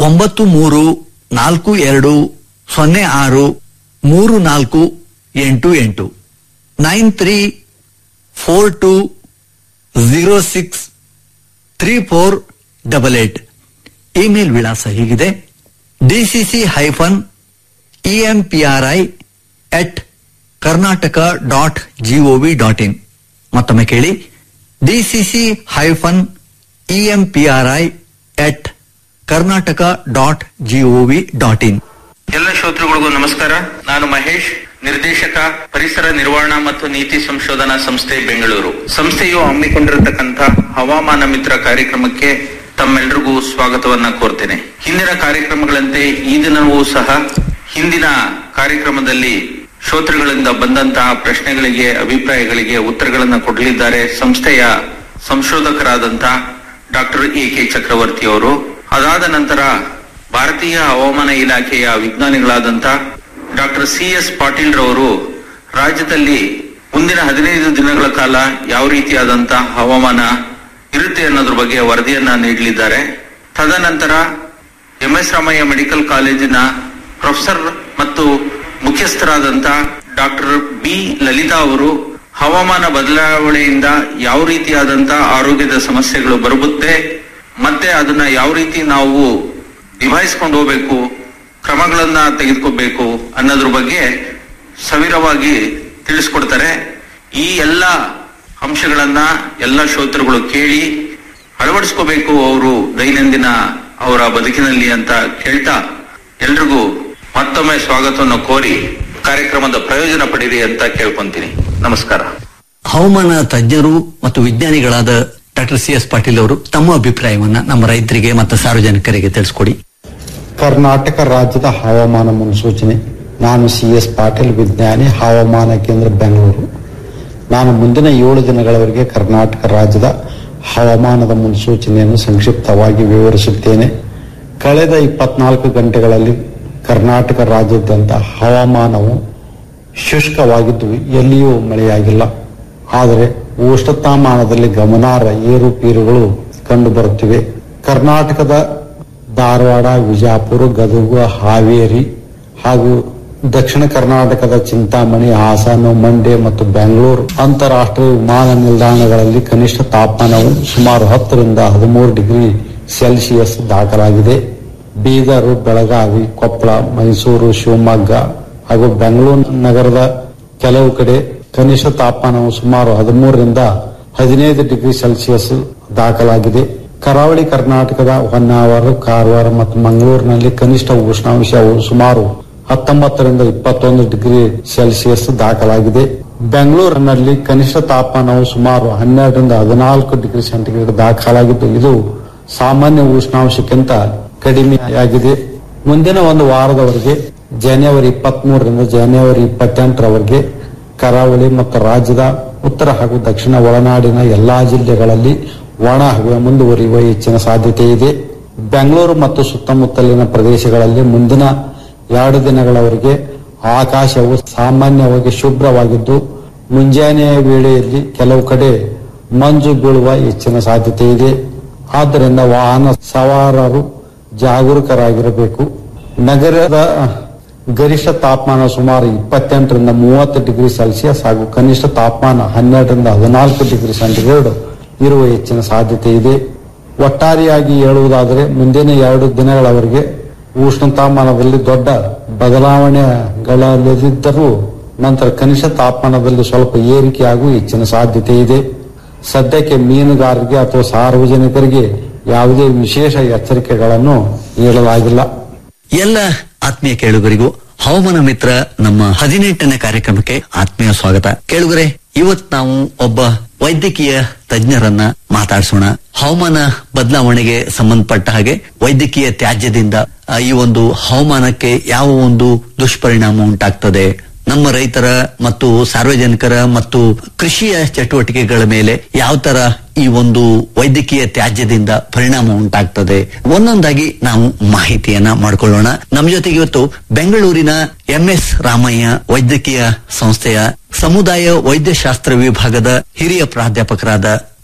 ಒಂಬತ್ತು ಮೂರು ನಾಲ್ಕು ಎರಡು ಸೊನ್ನೆ ಆರು ಮೂರು ನಾಲ್ಕು ಎಂಟು ಎಂಟು nine three four two zero six three four double eight email ವಿಳಾಸ ಹೀಗಿದೆ DCC hyphen EMPRI at Karnataka dot GOV dot in ಮತ್ತೊಮ್ಮೆ ಕೇಳಿ DCC hyphen EMPRI at Karnataka dot GOV dot in ಎಲ್ಲ ಶ್ರೋತೃಗಳಿಗೂ ನಮಸ್ಕಾರ ನಾನು ಮಹೇಶ್ ನಿರ್ದೇಶಕ ಪರಿಸರ ನಿರ್ವಹಣಾ ಮತ್ತು ನೀತಿ ಸಂಶೋಧನಾ ಸಂಸ್ಥೆ ಬೆಂಗಳೂರು ಸಂಸ್ಥೆಯು ಹಮ್ಮಿಕೊಂಡಿರತಕ್ಕಂಥ ಹವಾಮಾನ ಮಿತ್ರ ಕಾರ್ಯಕ್ರಮಕ್ಕೆ ತಮ್ಮೆಲ್ಲರಿಗೂ ಸ್ವಾಗತವನ್ನ ಕೋರ್ತೇನೆ ಹಿಂದಿನ ಕಾರ್ಯಕ್ರಮಗಳಂತೆ ಈ ದಿನವೂ ಸಹ ಹಿಂದಿನ ಕಾರ್ಯಕ್ರಮದಲ್ಲಿ ಶ್ರೋತೃಗಳಿಂದ ಬಂದಂತಹ ಪ್ರಶ್ನೆಗಳಿಗೆ ಅಭಿಪ್ರಾಯಗಳಿಗೆ ಉತ್ತರಗಳನ್ನು ಕೊಡಲಿದ್ದಾರೆ ಸಂಸ್ಥೆಯ ಸಂಶೋಧಕರಾದಂತಹ ಡಾಕ್ಟರ್ ಎ ಕೆ ಚಕ್ರವರ್ತಿ ಅವರು ಅದಾದ ನಂತರ ಭಾರತೀಯ ಹವಾಮಾನ ಇಲಾಖೆಯ ವಿಜ್ಞಾನಿಗಳಾದಂಥ ಡಾಕ್ಟರ್ ಸಿ ಎಸ್ ಪಾಟೀಲ್ ರವರು ರಾಜ್ಯದಲ್ಲಿ ಮುಂದಿನ ಹದಿನೈದು ದಿನಗಳ ಕಾಲ ಯಾವ ರೀತಿಯಾದಂತ ಹವಾಮಾನ ಇರುತ್ತೆ ಅನ್ನೋದ್ರ ಬಗ್ಗೆ ವರದಿಯನ್ನ ನೀಡಲಿದ್ದಾರೆ ತದನಂತರ ಎಂ ಎಸ್ ರಾಮಯ್ಯ ಮೆಡಿಕಲ್ ಕಾಲೇಜಿನ ಪ್ರೊಫೆಸರ್ ಮತ್ತು ಮುಖ್ಯಸ್ಥರಾದಂತ ಡಾಕ್ಟರ್ ಬಿ ಲಲಿತಾ ಅವರು ಹವಾಮಾನ ಬದಲಾವಣೆಯಿಂದ ಯಾವ ರೀತಿಯಾದಂತ ಆರೋಗ್ಯದ ಸಮಸ್ಯೆಗಳು ಬರುತ್ತೆ ಮತ್ತೆ ಅದನ್ನ ಯಾವ ರೀತಿ ನಾವು ನಿಭಾಯಿಸ್ಕೊಂಡು ಹೋಗ್ಬೇಕು ಕ್ರಮಗಳನ್ನ ತೆಗೆದುಕೋಬೇಕು ಅನ್ನೋದ್ರ ಬಗ್ಗೆ ಸವಿರವಾಗಿ ತಿಳಿಸ್ಕೊಡ್ತಾರೆ ಈ ಎಲ್ಲ ಅಂಶಗಳನ್ನ ಎಲ್ಲ ಶ್ರೋತೃಗಳು ಕೇಳಿ ಅಳವಡಿಸ್ಕೋಬೇಕು ಅವರು ದೈನಂದಿನ ಅವರ ಬದುಕಿನಲ್ಲಿ ಅಂತ ಕೇಳ್ತಾ ಎಲ್ರಿಗೂ ಮತ್ತೊಮ್ಮೆ ಸ್ವಾಗತವನ್ನು ಕೋರಿ ಕಾರ್ಯಕ್ರಮದ ಪ್ರಯೋಜನ ಪಡೀರಿ ಅಂತ ಕೇಳ್ಕೊಂತೀನಿ ನಮಸ್ಕಾರ ಹವಾಮಾನ ತಜ್ಞರು ಮತ್ತು ವಿಜ್ಞಾನಿಗಳಾದ ಡಾಕ್ಟರ್ ಸಿ ಎಸ್ ಪಾಟೀಲ್ ಅವರು ತಮ್ಮ ಅಭಿಪ್ರಾಯವನ್ನ ನಮ್ಮ ರೈತರಿಗೆ ಮತ್ತು ಸಾರ್ವಜನಿಕರಿಗೆ ತಿಳಿಸ್ಕೊಡಿ ಕರ್ನಾಟಕ ರಾಜ್ಯದ ಹವಾಮಾನ ಮುನ್ಸೂಚನೆ ನಾನು ಸಿ ಎಸ್ ಪಾಟೀಲ್ ವಿಜ್ಞಾನಿ ಹವಾಮಾನ ಕೇಂದ್ರ ಬೆಂಗಳೂರು ನಾನು ಮುಂದಿನ ಏಳು ದಿನಗಳವರೆಗೆ ಕರ್ನಾಟಕ ರಾಜ್ಯದ ಹವಾಮಾನದ ಮುನ್ಸೂಚನೆಯನ್ನು ಸಂಕ್ಷಿಪ್ತವಾಗಿ ವಿವರಿಸುತ್ತೇನೆ ಕಳೆದ ಇಪ್ಪತ್ನಾಲ್ಕು ಗಂಟೆಗಳಲ್ಲಿ ಕರ್ನಾಟಕ ರಾಜ್ಯಾದ್ಯಂತ ಹವಾಮಾನವು ಶುಷ್ಕವಾಗಿದ್ದು ಎಲ್ಲಿಯೂ ಮಳೆಯಾಗಿಲ್ಲ ಆದರೆ ಉಷ್ಣತಾಮಾನದಲ್ಲಿ ಗಮನಾರ್ಹ ಏರುಪೇರುಗಳು ಕಂಡುಬರುತ್ತಿವೆ ಕರ್ನಾಟಕದ ಧಾರವಾಡ ವಿಜಾಪುರ ಗದಗ ಹಾವೇರಿ ಹಾಗೂ ದಕ್ಷಿಣ ಕರ್ನಾಟಕದ ಚಿಂತಾಮಣಿ ಹಾಸನ ಮಂಡ್ಯ ಮತ್ತು ಬೆಂಗಳೂರು ಅಂತಾರಾಷ್ಟ್ರೀಯ ವಿಮಾನ ನಿಲ್ದಾಣಗಳಲ್ಲಿ ಕನಿಷ್ಠ ತಾಪಮಾನವು ಸುಮಾರು ಹತ್ತರಿಂದ ಹದಿಮೂರು ಡಿಗ್ರಿ ಸೆಲ್ಸಿಯಸ್ ದಾಖಲಾಗಿದೆ ಬೀದರ್ ಬೆಳಗಾವಿ ಕೊಪ್ಪಳ ಮೈಸೂರು ಶಿವಮೊಗ್ಗ ಹಾಗೂ ಬೆಂಗಳೂರು ನಗರದ ಕೆಲವು ಕಡೆ ಕನಿಷ್ಠ ತಾಪಮಾನವು ಸುಮಾರು ಹದಿಮೂರರಿಂದ ಹದಿನೈದು ಡಿಗ್ರಿ ಸೆಲ್ಸಿಯಸ್ ದಾಖಲಾಗಿದೆ ಕರಾವಳಿ ಕರ್ನಾಟಕದ ಹೊನ್ನಾವರ ಕಾರವಾರ ಮತ್ತು ಮಂಗಳೂರಿನಲ್ಲಿ ಕನಿಷ್ಠ ಉಷ್ಣಾಂಶವು ಸುಮಾರು ಹತ್ತೊಂಬತ್ತರಿಂದ ಇಪ್ಪತ್ತೊಂದು ಡಿಗ್ರಿ ಸೆಲ್ಸಿಯಸ್ ದಾಖಲಾಗಿದೆ ಬೆಂಗಳೂರಿನಲ್ಲಿ ಕನಿಷ್ಠ ತಾಪಮಾನವು ಸುಮಾರು ಹನ್ನೆರಡರಿಂದ ಹದಿನಾಲ್ಕು ಡಿಗ್ರಿ ಸೆಂಟಿಗ್ರೇಡ್ ದಾಖಲಾಗಿದ್ದು ಇದು ಸಾಮಾನ್ಯ ಉಷ್ಣಾಂಶಕ್ಕಿಂತ ಕಡಿಮೆಯಾಗಿದೆ ಮುಂದಿನ ಒಂದು ವಾರದವರೆಗೆ ಜನವರಿ ಇಪ್ಪತ್ಮೂರರಿಂದ ಜನವರಿ ಇಪ್ಪತ್ತೆಂಟರವರೆಗೆ ಕರಾವಳಿ ಮತ್ತು ರಾಜ್ಯದ ಉತ್ತರ ಹಾಗೂ ದಕ್ಷಿಣ ಒಳನಾಡಿನ ಎಲ್ಲಾ ಜಿಲ್ಲೆಗಳಲ್ಲಿ ಒಣ ಹವೆ ಮುಂದುವರಿಯುವ ಹೆಚ್ಚಿನ ಸಾಧ್ಯತೆ ಇದೆ ಬೆಂಗಳೂರು ಮತ್ತು ಸುತ್ತಮುತ್ತಲಿನ ಪ್ರದೇಶಗಳಲ್ಲಿ ಮುಂದಿನ ಎರಡು ದಿನಗಳವರೆಗೆ ಆಕಾಶವು ಸಾಮಾನ್ಯವಾಗಿ ಶುಭ್ರವಾಗಿದ್ದು ಮುಂಜಾನೆಯ ವೇಳೆಯಲ್ಲಿ ಕೆಲವು ಕಡೆ ಮಂಜು ಬೀಳುವ ಹೆಚ್ಚಿನ ಸಾಧ್ಯತೆ ಇದೆ ಆದ್ದರಿಂದ ವಾಹನ ಸವಾರರು ಜಾಗರೂಕರಾಗಿರಬೇಕು ನಗರದ ಗರಿಷ್ಠ ತಾಪಮಾನ ಸುಮಾರು ಇಪ್ಪತ್ತೆಂಟರಿಂದ ಮೂವತ್ತು ಡಿಗ್ರಿ ಸೆಲ್ಸಿಯಸ್ ಹಾಗೂ ಕನಿಷ್ಠ ತಾಪಮಾನ ಹನ್ನೆರಡರಿಂದ ಹದಿನಾಲ್ಕು ಡಿಗ್ರಿ ಸೆಂಟಿಗ್ರೇಡ್ ಇರುವ ಹೆಚ್ಚಿನ ಸಾಧ್ಯತೆ ಇದೆ ಒಟ್ಟಾರೆಯಾಗಿ ಹೇಳುವುದಾದರೆ ಮುಂದಿನ ಎರಡು ದಿನಗಳವರೆಗೆ ಉಷ್ಣತಾಮಾನದಲ್ಲಿ ದೊಡ್ಡ ಬದಲಾವಣೆಗಳಲ್ಲದಿದ್ದರೂ ನಂತರ ಕನಿಷ್ಠ ತಾಪಮಾನದಲ್ಲಿ ಸ್ವಲ್ಪ ಏರಿಕೆಯಾಗುವ ಹೆಚ್ಚಿನ ಸಾಧ್ಯತೆ ಇದೆ ಸದ್ಯಕ್ಕೆ ಮೀನುಗಾರರಿಗೆ ಅಥವಾ ಸಾರ್ವಜನಿಕರಿಗೆ ಯಾವುದೇ ವಿಶೇಷ ಎಚ್ಚರಿಕೆಗಳನ್ನು ನೀಡಲಾಗಿಲ್ಲ ಎಲ್ಲ ಆತ್ಮೀಯ ಕೇಳುಗರಿಗೂ ಹವಾಮಾನ ಮಿತ್ರ ನಮ್ಮ ಹದಿನೆಂಟನೇ ಕಾರ್ಯಕ್ರಮಕ್ಕೆ ಆತ್ಮೀಯ ಸ್ವಾಗತ ಕೇಳುಗರೆ ಇವತ್ ನಾವು ಒಬ್ಬ ವೈದ್ಯಕೀಯ ತಜ್ಞರನ್ನ ಮಾತಾಡಿಸೋಣ ಹವಾಮಾನ ಬದಲಾವಣೆಗೆ ಸಂಬಂಧಪಟ್ಟ ಹಾಗೆ ವೈದ್ಯಕೀಯ ತ್ಯಾಜ್ಯದಿಂದ ಆ, ಈ ಒಂದು ಹವಾಮಾನಕ್ಕೆ ಯಾವ ಒಂದು ದುಷ್ಪರಿಣಾಮ ಉಂಟಾಗ್ತದೆ ನಮ್ಮ ರೈತರ ಮತ್ತು ಸಾರ್ವಜನಿಕರ ಮತ್ತು ಕೃಷಿಯ ಚಟುವಟಿಕೆಗಳ ಮೇಲೆ ಯಾವ ತರ ಈ ಒಂದು ವೈದ್ಯಕೀಯ ತ್ಯಾಜ್ಯದಿಂದ ಪರಿಣಾಮ ಉಂಟಾಗ್ತದೆ ಒಂದೊಂದಾಗಿ ನಾವು ಮಾಹಿತಿಯನ್ನ ಮಾಡ್ಕೊಳ್ಳೋಣ ನಮ್ಮ ಜೊತೆಗೆ ಇವತ್ತು ಬೆಂಗಳೂರಿನ ಎಂಎಸ್ ರಾಮಯ್ಯ ವೈದ್ಯಕೀಯ ಸಂಸ್ಥೆಯ ಸಮುದಾಯ ವೈದ್ಯಶಾಸ್ತ್ರ ವಿಭಾಗದ ಹಿರಿಯ ಪ್ರಾಧ್ಯಾಪಕರಾದ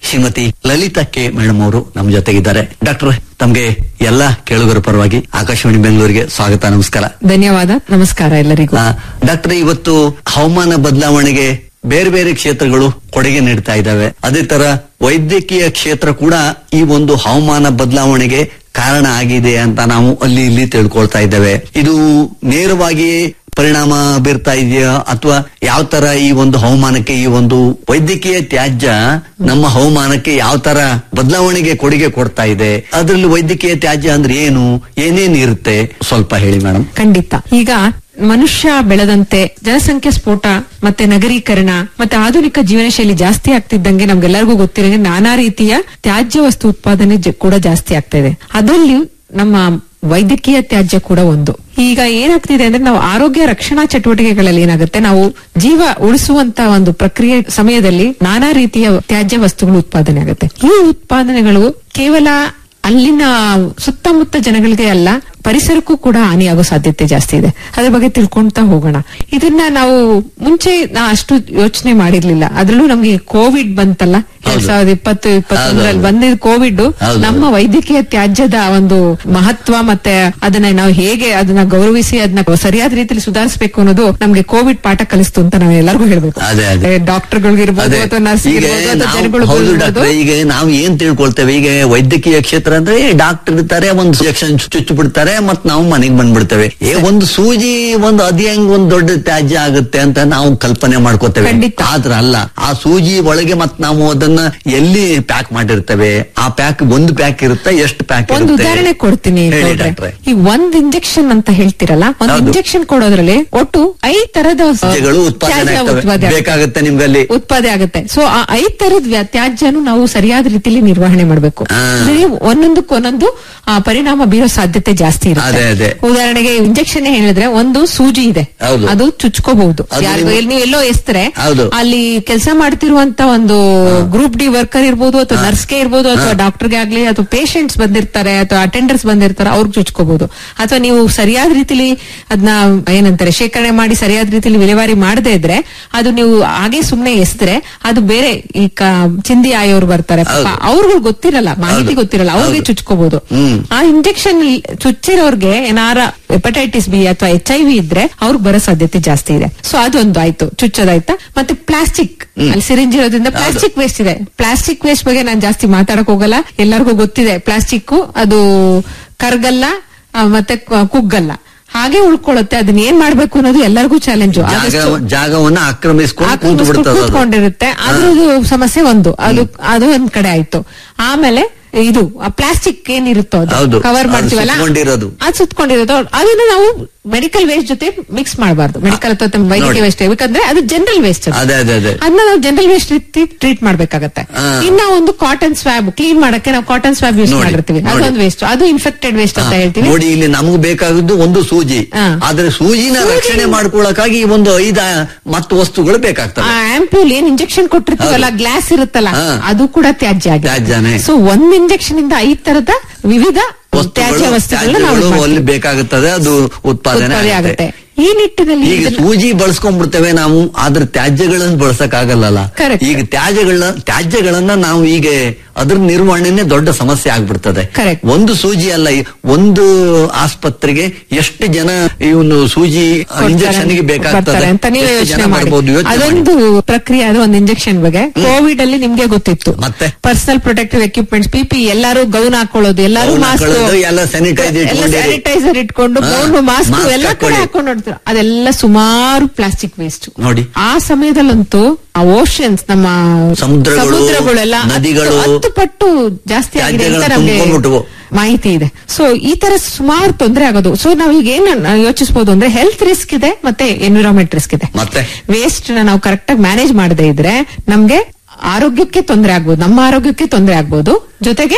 ಶ್ರೀಮತಿ ಲಲಿತಾ ಕೆ ಮೇಡಮ್ ಅವರು ನಮ್ಮ ಜೊತೆಗಿದ್ದಾರೆ ಡಾಕ್ಟರ್ ತಮ್ಗೆ ಎಲ್ಲಾ ಕೇಳುಗರ ಪರವಾಗಿ ಆಕಾಶವಾಣಿ ಬೆಂಗಳೂರಿಗೆ ಸ್ವಾಗತ ನಮಸ್ಕಾರ ಧನ್ಯವಾದ ನಮಸ್ಕಾರ ಎಲ್ಲರಿಗೂ ಆ, ಡಾಕ್ಟರ್ ಇವತ್ತು ಹವಾಮಾನ ಬದಲಾವಣೆಗೆ ಬೇರೆ ಬೇರೆ ಕ್ಷೇತ್ರಗಳು ಕೊಡುಗೆ ನೀಡ್ತಾ ಇದ್ದಾವೆ ಅದೇ ತರ ವೈದ್ಯಕೀಯ ಕ್ಷೇತ್ರ ಕೂಡ ಈ ಒಂದು ಹವಾಮಾನ ಬದಲಾವಣೆಗೆ ಕಾರಣ ಆಗಿದೆ ಅಂತ ನಾವು ಅಲ್ಲಿ ಇಲ್ಲಿ ತಿಳ್ಕೊಳ್ತಾ ಇದ್ದೇವೆ ಇದು ನೇರವಾಗಿ ಪರಿಣಾಮ ಬೀರ್ತಾ ಇದೆಯಾ ಅಥವಾ ಯಾವ ತರ ಈ ಒಂದು ಹವಾಮಾನಕ್ಕೆ ಈ ಒಂದು ವೈದ್ಯಕೀಯ ತ್ಯಾಜ್ಯ ನಮ್ಮ ಹವಾಮಾನಕ್ಕೆ ಯಾವ ತರ ಬದಲಾವಣೆಗೆ ಕೊಡುಗೆ ಕೊಡ್ತಾ ಇದೆ ಅದರಲ್ಲಿ ವೈದ್ಯಕೀಯ ತ್ಯಾಜ್ಯ ಅಂದ್ರೆ ಏನು ಏನೇನ್ ಇರುತ್ತೆ ಸ್ವಲ್ಪ ಹೇಳಿ ಮೇಡಮ್ ಖಂಡಿತ ಈಗ ಮನುಷ್ಯ ಬೆಳೆದಂತೆ ಜನಸಂಖ್ಯೆ ಸ್ಫೋಟ ಮತ್ತೆ ನಗರೀಕರಣ ಮತ್ತೆ ಆಧುನಿಕ ಜೀವನ ಶೈಲಿ ಜಾಸ್ತಿ ಆಗ್ತಿದ್ದಂಗೆ ನಮ್ಗೆಲ್ಲರಿಗೂ ಗೊತ್ತಿರೋ ನಾನಾ ರೀತಿಯ ತ್ಯಾಜ್ಯ ವಸ್ತು ಉತ್ಪಾದನೆ ಜ- ಕೂಡ ಜಾಸ್ತಿ ಆಗ್ತಾ ಇದೆ ಅದರಲ್ಲಿ ನಮ್ಮ ವೈದ್ಯಕೀಯ ತ್ಯಾಜ್ಯ ಕೂಡ ಒಂದು ಈಗ ಏನಾಗ್ತಿದೆ ಅಂದ್ರೆ ನಾವು ಆರೋಗ್ಯ ರಕ್ಷಣಾ ಚಟುವಟಿಕೆಗಳಲ್ಲಿ ಏನಾಗುತ್ತೆ ನಾವು ಜೀವ ಉಳಿಸುವಂತ ಒಂದು ಪ್ರಕ್ರಿಯೆ ಸಮಯದಲ್ಲಿ ನಾನಾ ರೀತಿಯ ತ್ಯಾಜ್ಯ ವಸ್ತುಗಳು ಉತ್ಪಾದನೆ ಆಗುತ್ತೆ ಈ ಉತ್ಪಾದನೆಗಳು ಕೇವಲ ಅಲ್ಲಿನ ಸುತ್ತಮುತ್ತ ಜನಗಳಿಗೆ ಅಲ್ಲ ಪರಿಸರಕ್ಕೂ ಕೂಡ ಹಾನಿಯಾಗೋ ಸಾಧ್ಯತೆ ಜಾಸ್ತಿ ಇದೆ ಅದ್ರ ಬಗ್ಗೆ ತಿಳ್ಕೊಂತಾ ಹೋಗೋಣ ಇದನ್ನ ನಾವು ಮುಂಚೆ ನಾ ಅಷ್ಟು ಯೋಚನೆ ಮಾಡಿರ್ಲಿಲ್ಲ ಅದ್ರಲ್ಲೂ ನಮ್ಗೆ ಕೋವಿಡ್ ಬಂತಲ್ಲ ಎರಡ್ ಸಾವಿರದ ಇಪ್ಪತ್ತು ಇಪ್ಪತ್ತೊಂದರಲ್ಲಿ ಹೌದು. ಬಂದಿದ್ ಕೋವಿಡ್ ಹೌದು. ನಮ್ಮ ವೈದ್ಯಕೀಯ ತ್ಯಾಜ್ಯದ ಒಂದು ಮಹತ್ವ ಮತ್ತೆ ಅದನ್ನ ನಾವು ಹೇಗೆ ಅದನ್ನ ಗೌರವಿಸಿ ಅದನ್ನ ಸರಿಯಾದ ರೀತಿಯಲ್ಲಿ ಸುಧಾರಿಸಬೇಕು ಅನ್ನೋದು ನಮ್ಗೆ ಕೋವಿಡ್ ಪಾಠ ಕಲಿಸ್ತು ಅಂತ ನಾವು ಎಲ್ಲರಿಗೂ ಹೇಳ್ಬೇಕು ಅದೇ, ಅದೇ. ಡಾಕ್ಟರ್ಗಳಿಗಿರ್ಬೋದು ಅದೇ ಅಥವಾ ನರ್ಸ್ ಈಗ ಇರ್ಬೋದು ಅಥವಾ ನಾವು- ಜನಗಳು ಹೌದು ಇರ್ಬೋದು. ಡಾಕ್ಟ್ರೆ ಈಗ ನಾವು ಏನ್ ತಿಳ್ಕೊಳ್ತೇವೆ ಈಗ ವೈದ್ಯಕೀಯ ಕ್ಷೇತ್ರ ಅಂದ್ರೆ ಡಾಕ್ಟರ್ ಇರ್ತಾರೆ ಒಂದು ಇಂಜೆಕ್ಷನ್ ಚುಚ್ಚು ಬಿಡ್ತಾರೆ ಮತ್ ನಾವು ಮನೆಗೆ ಬಂದ್ಬಿಡ್ತೇವೆ ಏ ಒಂದು ಸೂಜಿ ಒಂದು ಅದಿ ಹೆಂಗ್ ಒಂದ್ ದೊಡ್ಡ ತ್ಯಾಜ್ಯ ಆಗುತ್ತೆ ಅಂತ ನಾವು ಕಲ್ಪನೆ ಮಾಡ್ಕೋತೇವೆ ಖಂಡಿತ. ಆದ್ರ ಅಲ್ಲ ಆ ಸೂಜಿ ಒಳಗೆ ಮತ್ ನಾವು ಅದನ್ನ ಎಲ್ಲಿ ಪ್ಯಾಕ್ ಮಾಡಿರ್ತೇವೆ ಆ ಪ್ಯಾಕ್ ಒಂದು ಪ್ಯಾಕ್ ಇರುತ್ತೆ ಎಷ್ಟು ಪ್ಯಾಕ್ ಒಂದು ಉದಾಹರಣೆ ಕೊಡ್ತೀನಿ ಹೇಳಿ ಗೌಡ್ರೆ. ಡಾಕ್ಟ್ರೆ ಈ ಒಂದ್ ಇಂಜೆಕ್ಷನ್ ಅಂತ ಹೇಳ್ತಿರಲ್ಲ ಒಂದ್ ಹೌದು. ಇಂಜೆಕ್ಷನ್ ಕೊಡೋದ್ರಲ್ಲಿ ಒಟ್ಟು ಐದ್ ತರದ ತ್ಯಾಜ್ಯಗಳು ಉತ್ಪಾದನೆ ತ್ಯಾಜ್ಯ ಆಗ್ತವೆ. ಉತ್ಪಾದನೆ ಆಗುತ್ತೆ. ಬೇಕಾಗುತ್ತೆ ನಿಮ್ಗಲ್ಲಿ ಉತ್ಪಾದನೆ ಆಗುತ್ತೆ ಸೊ ಆ ಐದ್ ತರದ ವ್ಯ- ತ್ಯಾಜ್ಯನು ನಾವು ಸರಿಯಾದ ರೀತಿಯಲ್ಲಿ ನಿರ್ವಹಣೆ ಮಾಡಬೇಕು ಆ. ಒಂದೊಂದಕ್ಕೆ ಒಂದೊಂದು ಆ, ಪರಿಣಾಮ ಬೀರೋ ಸಾಧ್ಯತೆ ಜಾಸ್ತಿ ಅದೇ, ಅದೇ. ಇರುತ್ತೆ ಉದಾಹರಣೆಗೆ ಇಂಜೆಕ್ಷನ್ ಹೇಳಿದ್ರೆ ಒಂದು ಸೂಜಿ ಇದೆ ಹೌದು. ಅದು ಚುಚ್ಕೋಬಹುದು ಅದು ಯಾರಿಗೂ ನೀವು- ಎಲ್ಲಿ ನೀವು ಎಲ್ಲೋ ಎಸ್ತರೆ ಹೌದು. ಅಲ್ಲಿ ಕೆಲಸ ಮಾಡ್ತಿರುವಂತ ಒಂದು ಗ್ರೂಪ್ ಡಿ ವರ್ಕರ್ ಇರ್ಬೋದು ಅಥವಾ ನರ್ಸ್ಗೆ ಇರ್ಬೋದು ಅಥವಾ ಡಾಕ್ಟರ್ಗೆ ಆಗ್ಲಿ ಅಥವಾ ಪೇಷಂಟ್ಸ್ ಬಂದಿರ್ತಾರೆ ಅಥವಾ ಅಟೆಂಡರ್ಸ್ ಬಂದಿರ್ತಾರೆ ಅವ್ರಿಗೆ ಚುಚ್ಕೋಬಹುದು ಅಥವಾ ನೀವು ಸರಿಯಾದ ರೀತಿಲಿ ಅದನ್ನ ಏನಂತಾರೆ ಶೇಖರಣೆ ಮಾಡಿ ಸರಿಯಾದ ರೀತಿಲಿ ವಿಲೇವಾರಿ ಮಾಡದೇ ಇದ್ರೆ ಅದು ನೀವು ಹಾಗೆ ಸುಮ್ನೆ ಎಸ್ದ್ರೆ ಅದು ಬೇರೆ ಈ ಕ- ಚಿಂದಿ ಆಯೋರು ಬರ್ತಾರೆ ಪಾಪ ಹೌದು. ಅವ್ರಿಗೂ ಗೊತ್ತಿರಲ್ಲ ಮಾಹಿತಿ ಹೌದು. ಗೊತ್ತಿರಲ್ಲ ಅವ್ರಿಗೆ ಹೌದು. ಚುಚ್ಕೋಬಹುದು ಹ್ಮ್. ಆ ಇಂಜೆಕ್ಷನ್ ಚುಚ್ಚಿರೋರ್ಗೆ ಏನಾರ ಹೆಪಟೈಟಿಸ್ ಬಿ ಅಥವಾ ಎಚ್ ಐ ವಿ ಇದ್ರೆ ಅವ್ರಿಗೆ ಬರೋ ಸಾಧ್ಯತೆ ಜಾಸ್ತಿ ಇದೆ ಸೊ ಅದೊಂದು ಆಯ್ತು ಚುಚ್ಚೋದಾಯ್ತಾ ಮತ್ತೆ ಪ್ಲಾಸ್ಟಿಕ್ ಅಲ್ಲಿ ಸಿರಿಂಜ್ ಇರೋದ್ರಿಂದ ಪ್ಲಾಸ್ಟಿಕ್ ವೇಸ್ಟ್ ಇದೆ ಪ್ಲಾಸ್ಟಿಕ್ ವೇಸ್ಟ್ ಬಗ್ಗೆ ನಾನು ಜಾಸ್ತಿ ಮಾತಾಡಕ್ ಹೋಗಲ್ಲ ಎಲ್ಲರಿಗೂ ಗೊತ್ತಿದೆ ಪ್ಲಾಸ್ಟಿಕ್ ಅದು ಕರ್ಗಲ್ಲ ಆ, ಮತ್ತೆ ಕ- ಕುಗ್ಗಲ್ಲ ಹಾಗೆ ಉಳ್ಕೊಳ್ಳುತ್ತೆ ಅದನ್ನ ಏನ್ ಮಾಡ್ಬೇಕು ಅನ್ನೋದು ಎಲ್ಲರಿಗೂ ಚಾಲೆಂಜ್ ಜಾಗ ಜಾಗವನ್ನ ಆಕ್ರಮಿಸ್ಕೊಂಡು ಕೂತು ಬಿಡ್ತದ ಅದು. ಕೂತ್ಕೊಂಡಿರುತ್ತೆ ಅದ್ರದ್ದು ಸಮಸ್ಯೆ ಒಂದು ಅದು ಅದು ಒಂದ್ ಕಡೆ ಆಯ್ತು ಆಮೇಲೆ ಇದು ಪ್ಲಾಸ್ಟಿಕ್ ಏನಿರುತ್ತೋ ಹೌದು. ಅದು ಕವರ್ ಅದು ಮಾಡ್ತೀವಲ್ಲ ಸುತ್ಕೊಂಡಿರೋದು. ಅದು ಸುತ್ಕೊಂಡಿರೋದು ಅದನ್ನ ನಾವು ಮೆಡಿಕಲ್ ವೇಸ್ಟ್ ಜೊತೆ ಮಿಕ್ಸ್ ಮಾಡಬಾರ್ದು ಮೆಡಿಕಲ್ ಅಥವಾ ತಮ್ಮ ವೈದ್ಯಕೀಯ ನೋಡಿ. ವೇಸ್ಟ್ ಯಾಕಂದ್ರೆ ಅದು ಜನರಲ್ ವೇಸ್ಟ್ ಅದೇ ಅದೇ ಅದೇ ಅದನ್ನ ನಾವು ಜನರಲ್ ವೇಸ್ಟ್ ರೀತಿ ಟ್ರೀಟ್ ಮಾಡ್ಬೇಕಾಗತ್ತೆ ಆ. ಇನ್ನ ಒಂದು ಕಾಟನ್ ಸ್ವಾಬ್ ಕ್ಲೀನ್ ಮಾಡಕ್ಕೆ ನಾವು ಕಾಟನ್ ಸ್ವಾಬ್ ಯೂಸ್ ನೋಡಿ, ಮಾಡಿರ್ತೀವಿ ನೋಡಿ. ಅದೊಂದು ವೇಸ್ಟ್ ಅದು ಇನ್ಫೆಕ್ಟೆಡ್ ವೇಸ್ಟ್ ಅಂತ ಹಾ, ಹೇಳ್ತೀವಿ ನೋಡಿ ಇಲ್ಲಿ ನಮಗ್ ಬೇಕಾಗಿದ್ದು ಒಂದು ಸೂಜಿ ಹಾ. ಆದ್ರೆ ಸೂಜಿನ ಸೂಜಿ- ರಕ್ಷಣೆ ಮಾಡ್ಕೊಳ್ಳಕ್ಕಾಗಿ ಈ ಒಂದು ಐದ ಮತ್ತು ವಸ್ತುಗಳು ಬೇಕಾಗ್ತವೆ ಆ ಆಂಪ್ಯೂಲ್ ಏನ್ ಇಂಜೆಕ್ಷನ್ ಕೊಟ್ಟಿರ್ತೀವಲ್ಲ ಹೌದು. ಗ್ಲಾಸ್ ಇರುತ್ತಲ್ಲ ಹಾ. ಅದು ಕೂಡ ತ್ಯಾಜ್ಯ ತ್ಯಾಜ್ಯನೇ. ಆಗಿದೆ ಸೊ ಒಂದ್ ಇಂಜೆಕ್ಷನ್ ಇಂದ ಐದ್ ತರದ ವಿವಿಧ ತ್ಯಾಜ್ಯ ವಸ್ತುಗಳು ವಸ್ತುಗಳನ್ನ ನಾವು ತ್ಯಾಜ್ಯಗಳು ಮಾಡ್ತೀವಿ. ಅಲ್ಲಿ ಬೇಕಾಗುತ್ತದೆ ಅದು ಉತ್ಪಾದನೆ ಉತ್ಪಾದನೆ ಆಗುತ್ತೆ ಆಗುತ್ತೆ ಈ ನಿಟ್ಟಿನಲ್ಲಿ ಈಗ ಇದನ್ನ- ಸೂಜಿ ಬಳಸ್ಕೊಂಡ್ಬಿಡ್ತೇವೆ ನಾವು ಆದ್ರೆ ತ್ಯಾಜ್ಯಗಳನ್ನು ಬಳಸಕ್ ಆಗಲ್ಲ Correct. ಈಗ ತ್ಯಾಜ್ಯಗಳನ್ನ ತ್ಯಾಜ್ಯಗಳನ್ನ ನಾವು ಈಗ ಅದ್ರ ನಿರ್ವಹಣೆನೇ ದೊಡ್ಡ ಸಮಸ್ಯೆ ಆಗ್ಬಿಡ್ತದೆ Correct. ಒಂದು ಸೂಜಿ ಅಲ್ಲ ಈ ಒಂದು ಆಸ್ಪತ್ರೆಗೆ ಎಷ್ಟು ಜನ ಇವನು ಸೂಜಿ ಕೊಡ್ತಾರೆ, ಇಂಜೆಕ್ಷನ್ ಗೆ ಬೇಕಾಗ್ತದೆ ಬರ್ತಾರೆ ಅಂತ ನೀವೇ ಎಷ್ಟು ಯೋಚನೆ ಜನ ಮಾಡಿ ಮಾಡ್ಬೋದು ಯೋಚನೆ ಮಾಡಿ. ಅದೊಂದು ಪ್ರಕ್ರಿಯೆ ಅದು ಒಂದು ಇಂಜೆಕ್ಷನ್ ಬಗ್ಗೆ ಕೋವಿಡ್ ಅಲ್ಲಿ ನಿಮ್ಗೆ ಗೊತ್ತಿತ್ತು ಮತ್ತೆ? ಪರ್ಸನಲ್ ಪ್ರೊಟೆಕ್ಟಿವ್ ಎಕ್ವಿಪ್ಮೆಂಟ್ಸ್ ಪಿಪಿ ಎಲ್ಲರೂ ಗೌನ್ ಹಾಕೊಳ್ಳೋದು ಎಲ್ಲರೂ ಗೌನ್ ಮಾಸ್ಕ್ ಹಾಕೊಳ್ಳೋದು, ಎಲ್ಲ sanitizer ಇಟ್ಕೊಂಡಿರಿ. ಸ್ಯಾನಿಟೈಸರ್ ಇಟ್ಕೊಂಡು ಹಾ, ಗೌನ್ ಮಾಸ್ಕ್ mask ಎಲ್ಲ ಕಡೆ ಹಾಕೊಳ್ಳಿ. ಹಾಕೊಂಡು ನೋಡ್ತಾರೆ ಅದೆಲ್ಲ ಸುಮಾರು ಪ್ಲಾಸ್ಟಿಕ್ ವೇಸ್ಟ್ ನೋಡಿ. ಆ ಸಮಯದಲ್ಲಂತೂ ಆ ಓಷನ್ಸ್ ನಮ್ಮ ಸಮುದ್ರಗಳು, ಸಮುದ್ರಗಳೆಲ್ಲ ನದಿಗಳು, ಹತ್ತು- ಹತ್ತು ಪಟ್ಟು ಜಾಸ್ತಿ ಆಗಿದೆ ಅಂತ ತ್ಯಾಜ್ಯಗಳು ನಮ್ಗೆ ತುಂಬ್ಕೊಂಡ್ಬಿಟ್ವು. ಮಾಹಿತಿ ಇದೆ ಸೊ ಈ ತರ ಸುಮಾರು ತೊಂದರೆ ಆಗೋದು ಸೊ ನಾವೀಗ ಏನ್ ಯೋಚಿಸಬಹುದು ಅಂದ್ರೆ ಹೆಲ್ತ್ ರಿಸ್ಕ್ ಇದೆ ಮತ್ತೆ ಎನ್ವಿರಾನ್ಮೆಂಟ್ ರಿಸ್ಕ್ ಇದೆ ಮತ್ತೆ? ವೇಸ್ಟ್ ನ ನಾವು ಕರೆಕ್ಟ್ ಆಗಿ ಮ್ಯಾನೇಜ್ ಮಾಡದೇ ಇದ್ರೆ ನಮ್ಗೆ ಆರೋಗ್ಯಕ್ಕೆ ತೊಂದರೆ ಆಗ್ಬೋದು ನಮ್ಮ ಆರೋಗ್ಯಕ್ಕೆ ತೊಂದರೆ ಆಗ್ಬೋದು ಜೊತೆಗೆ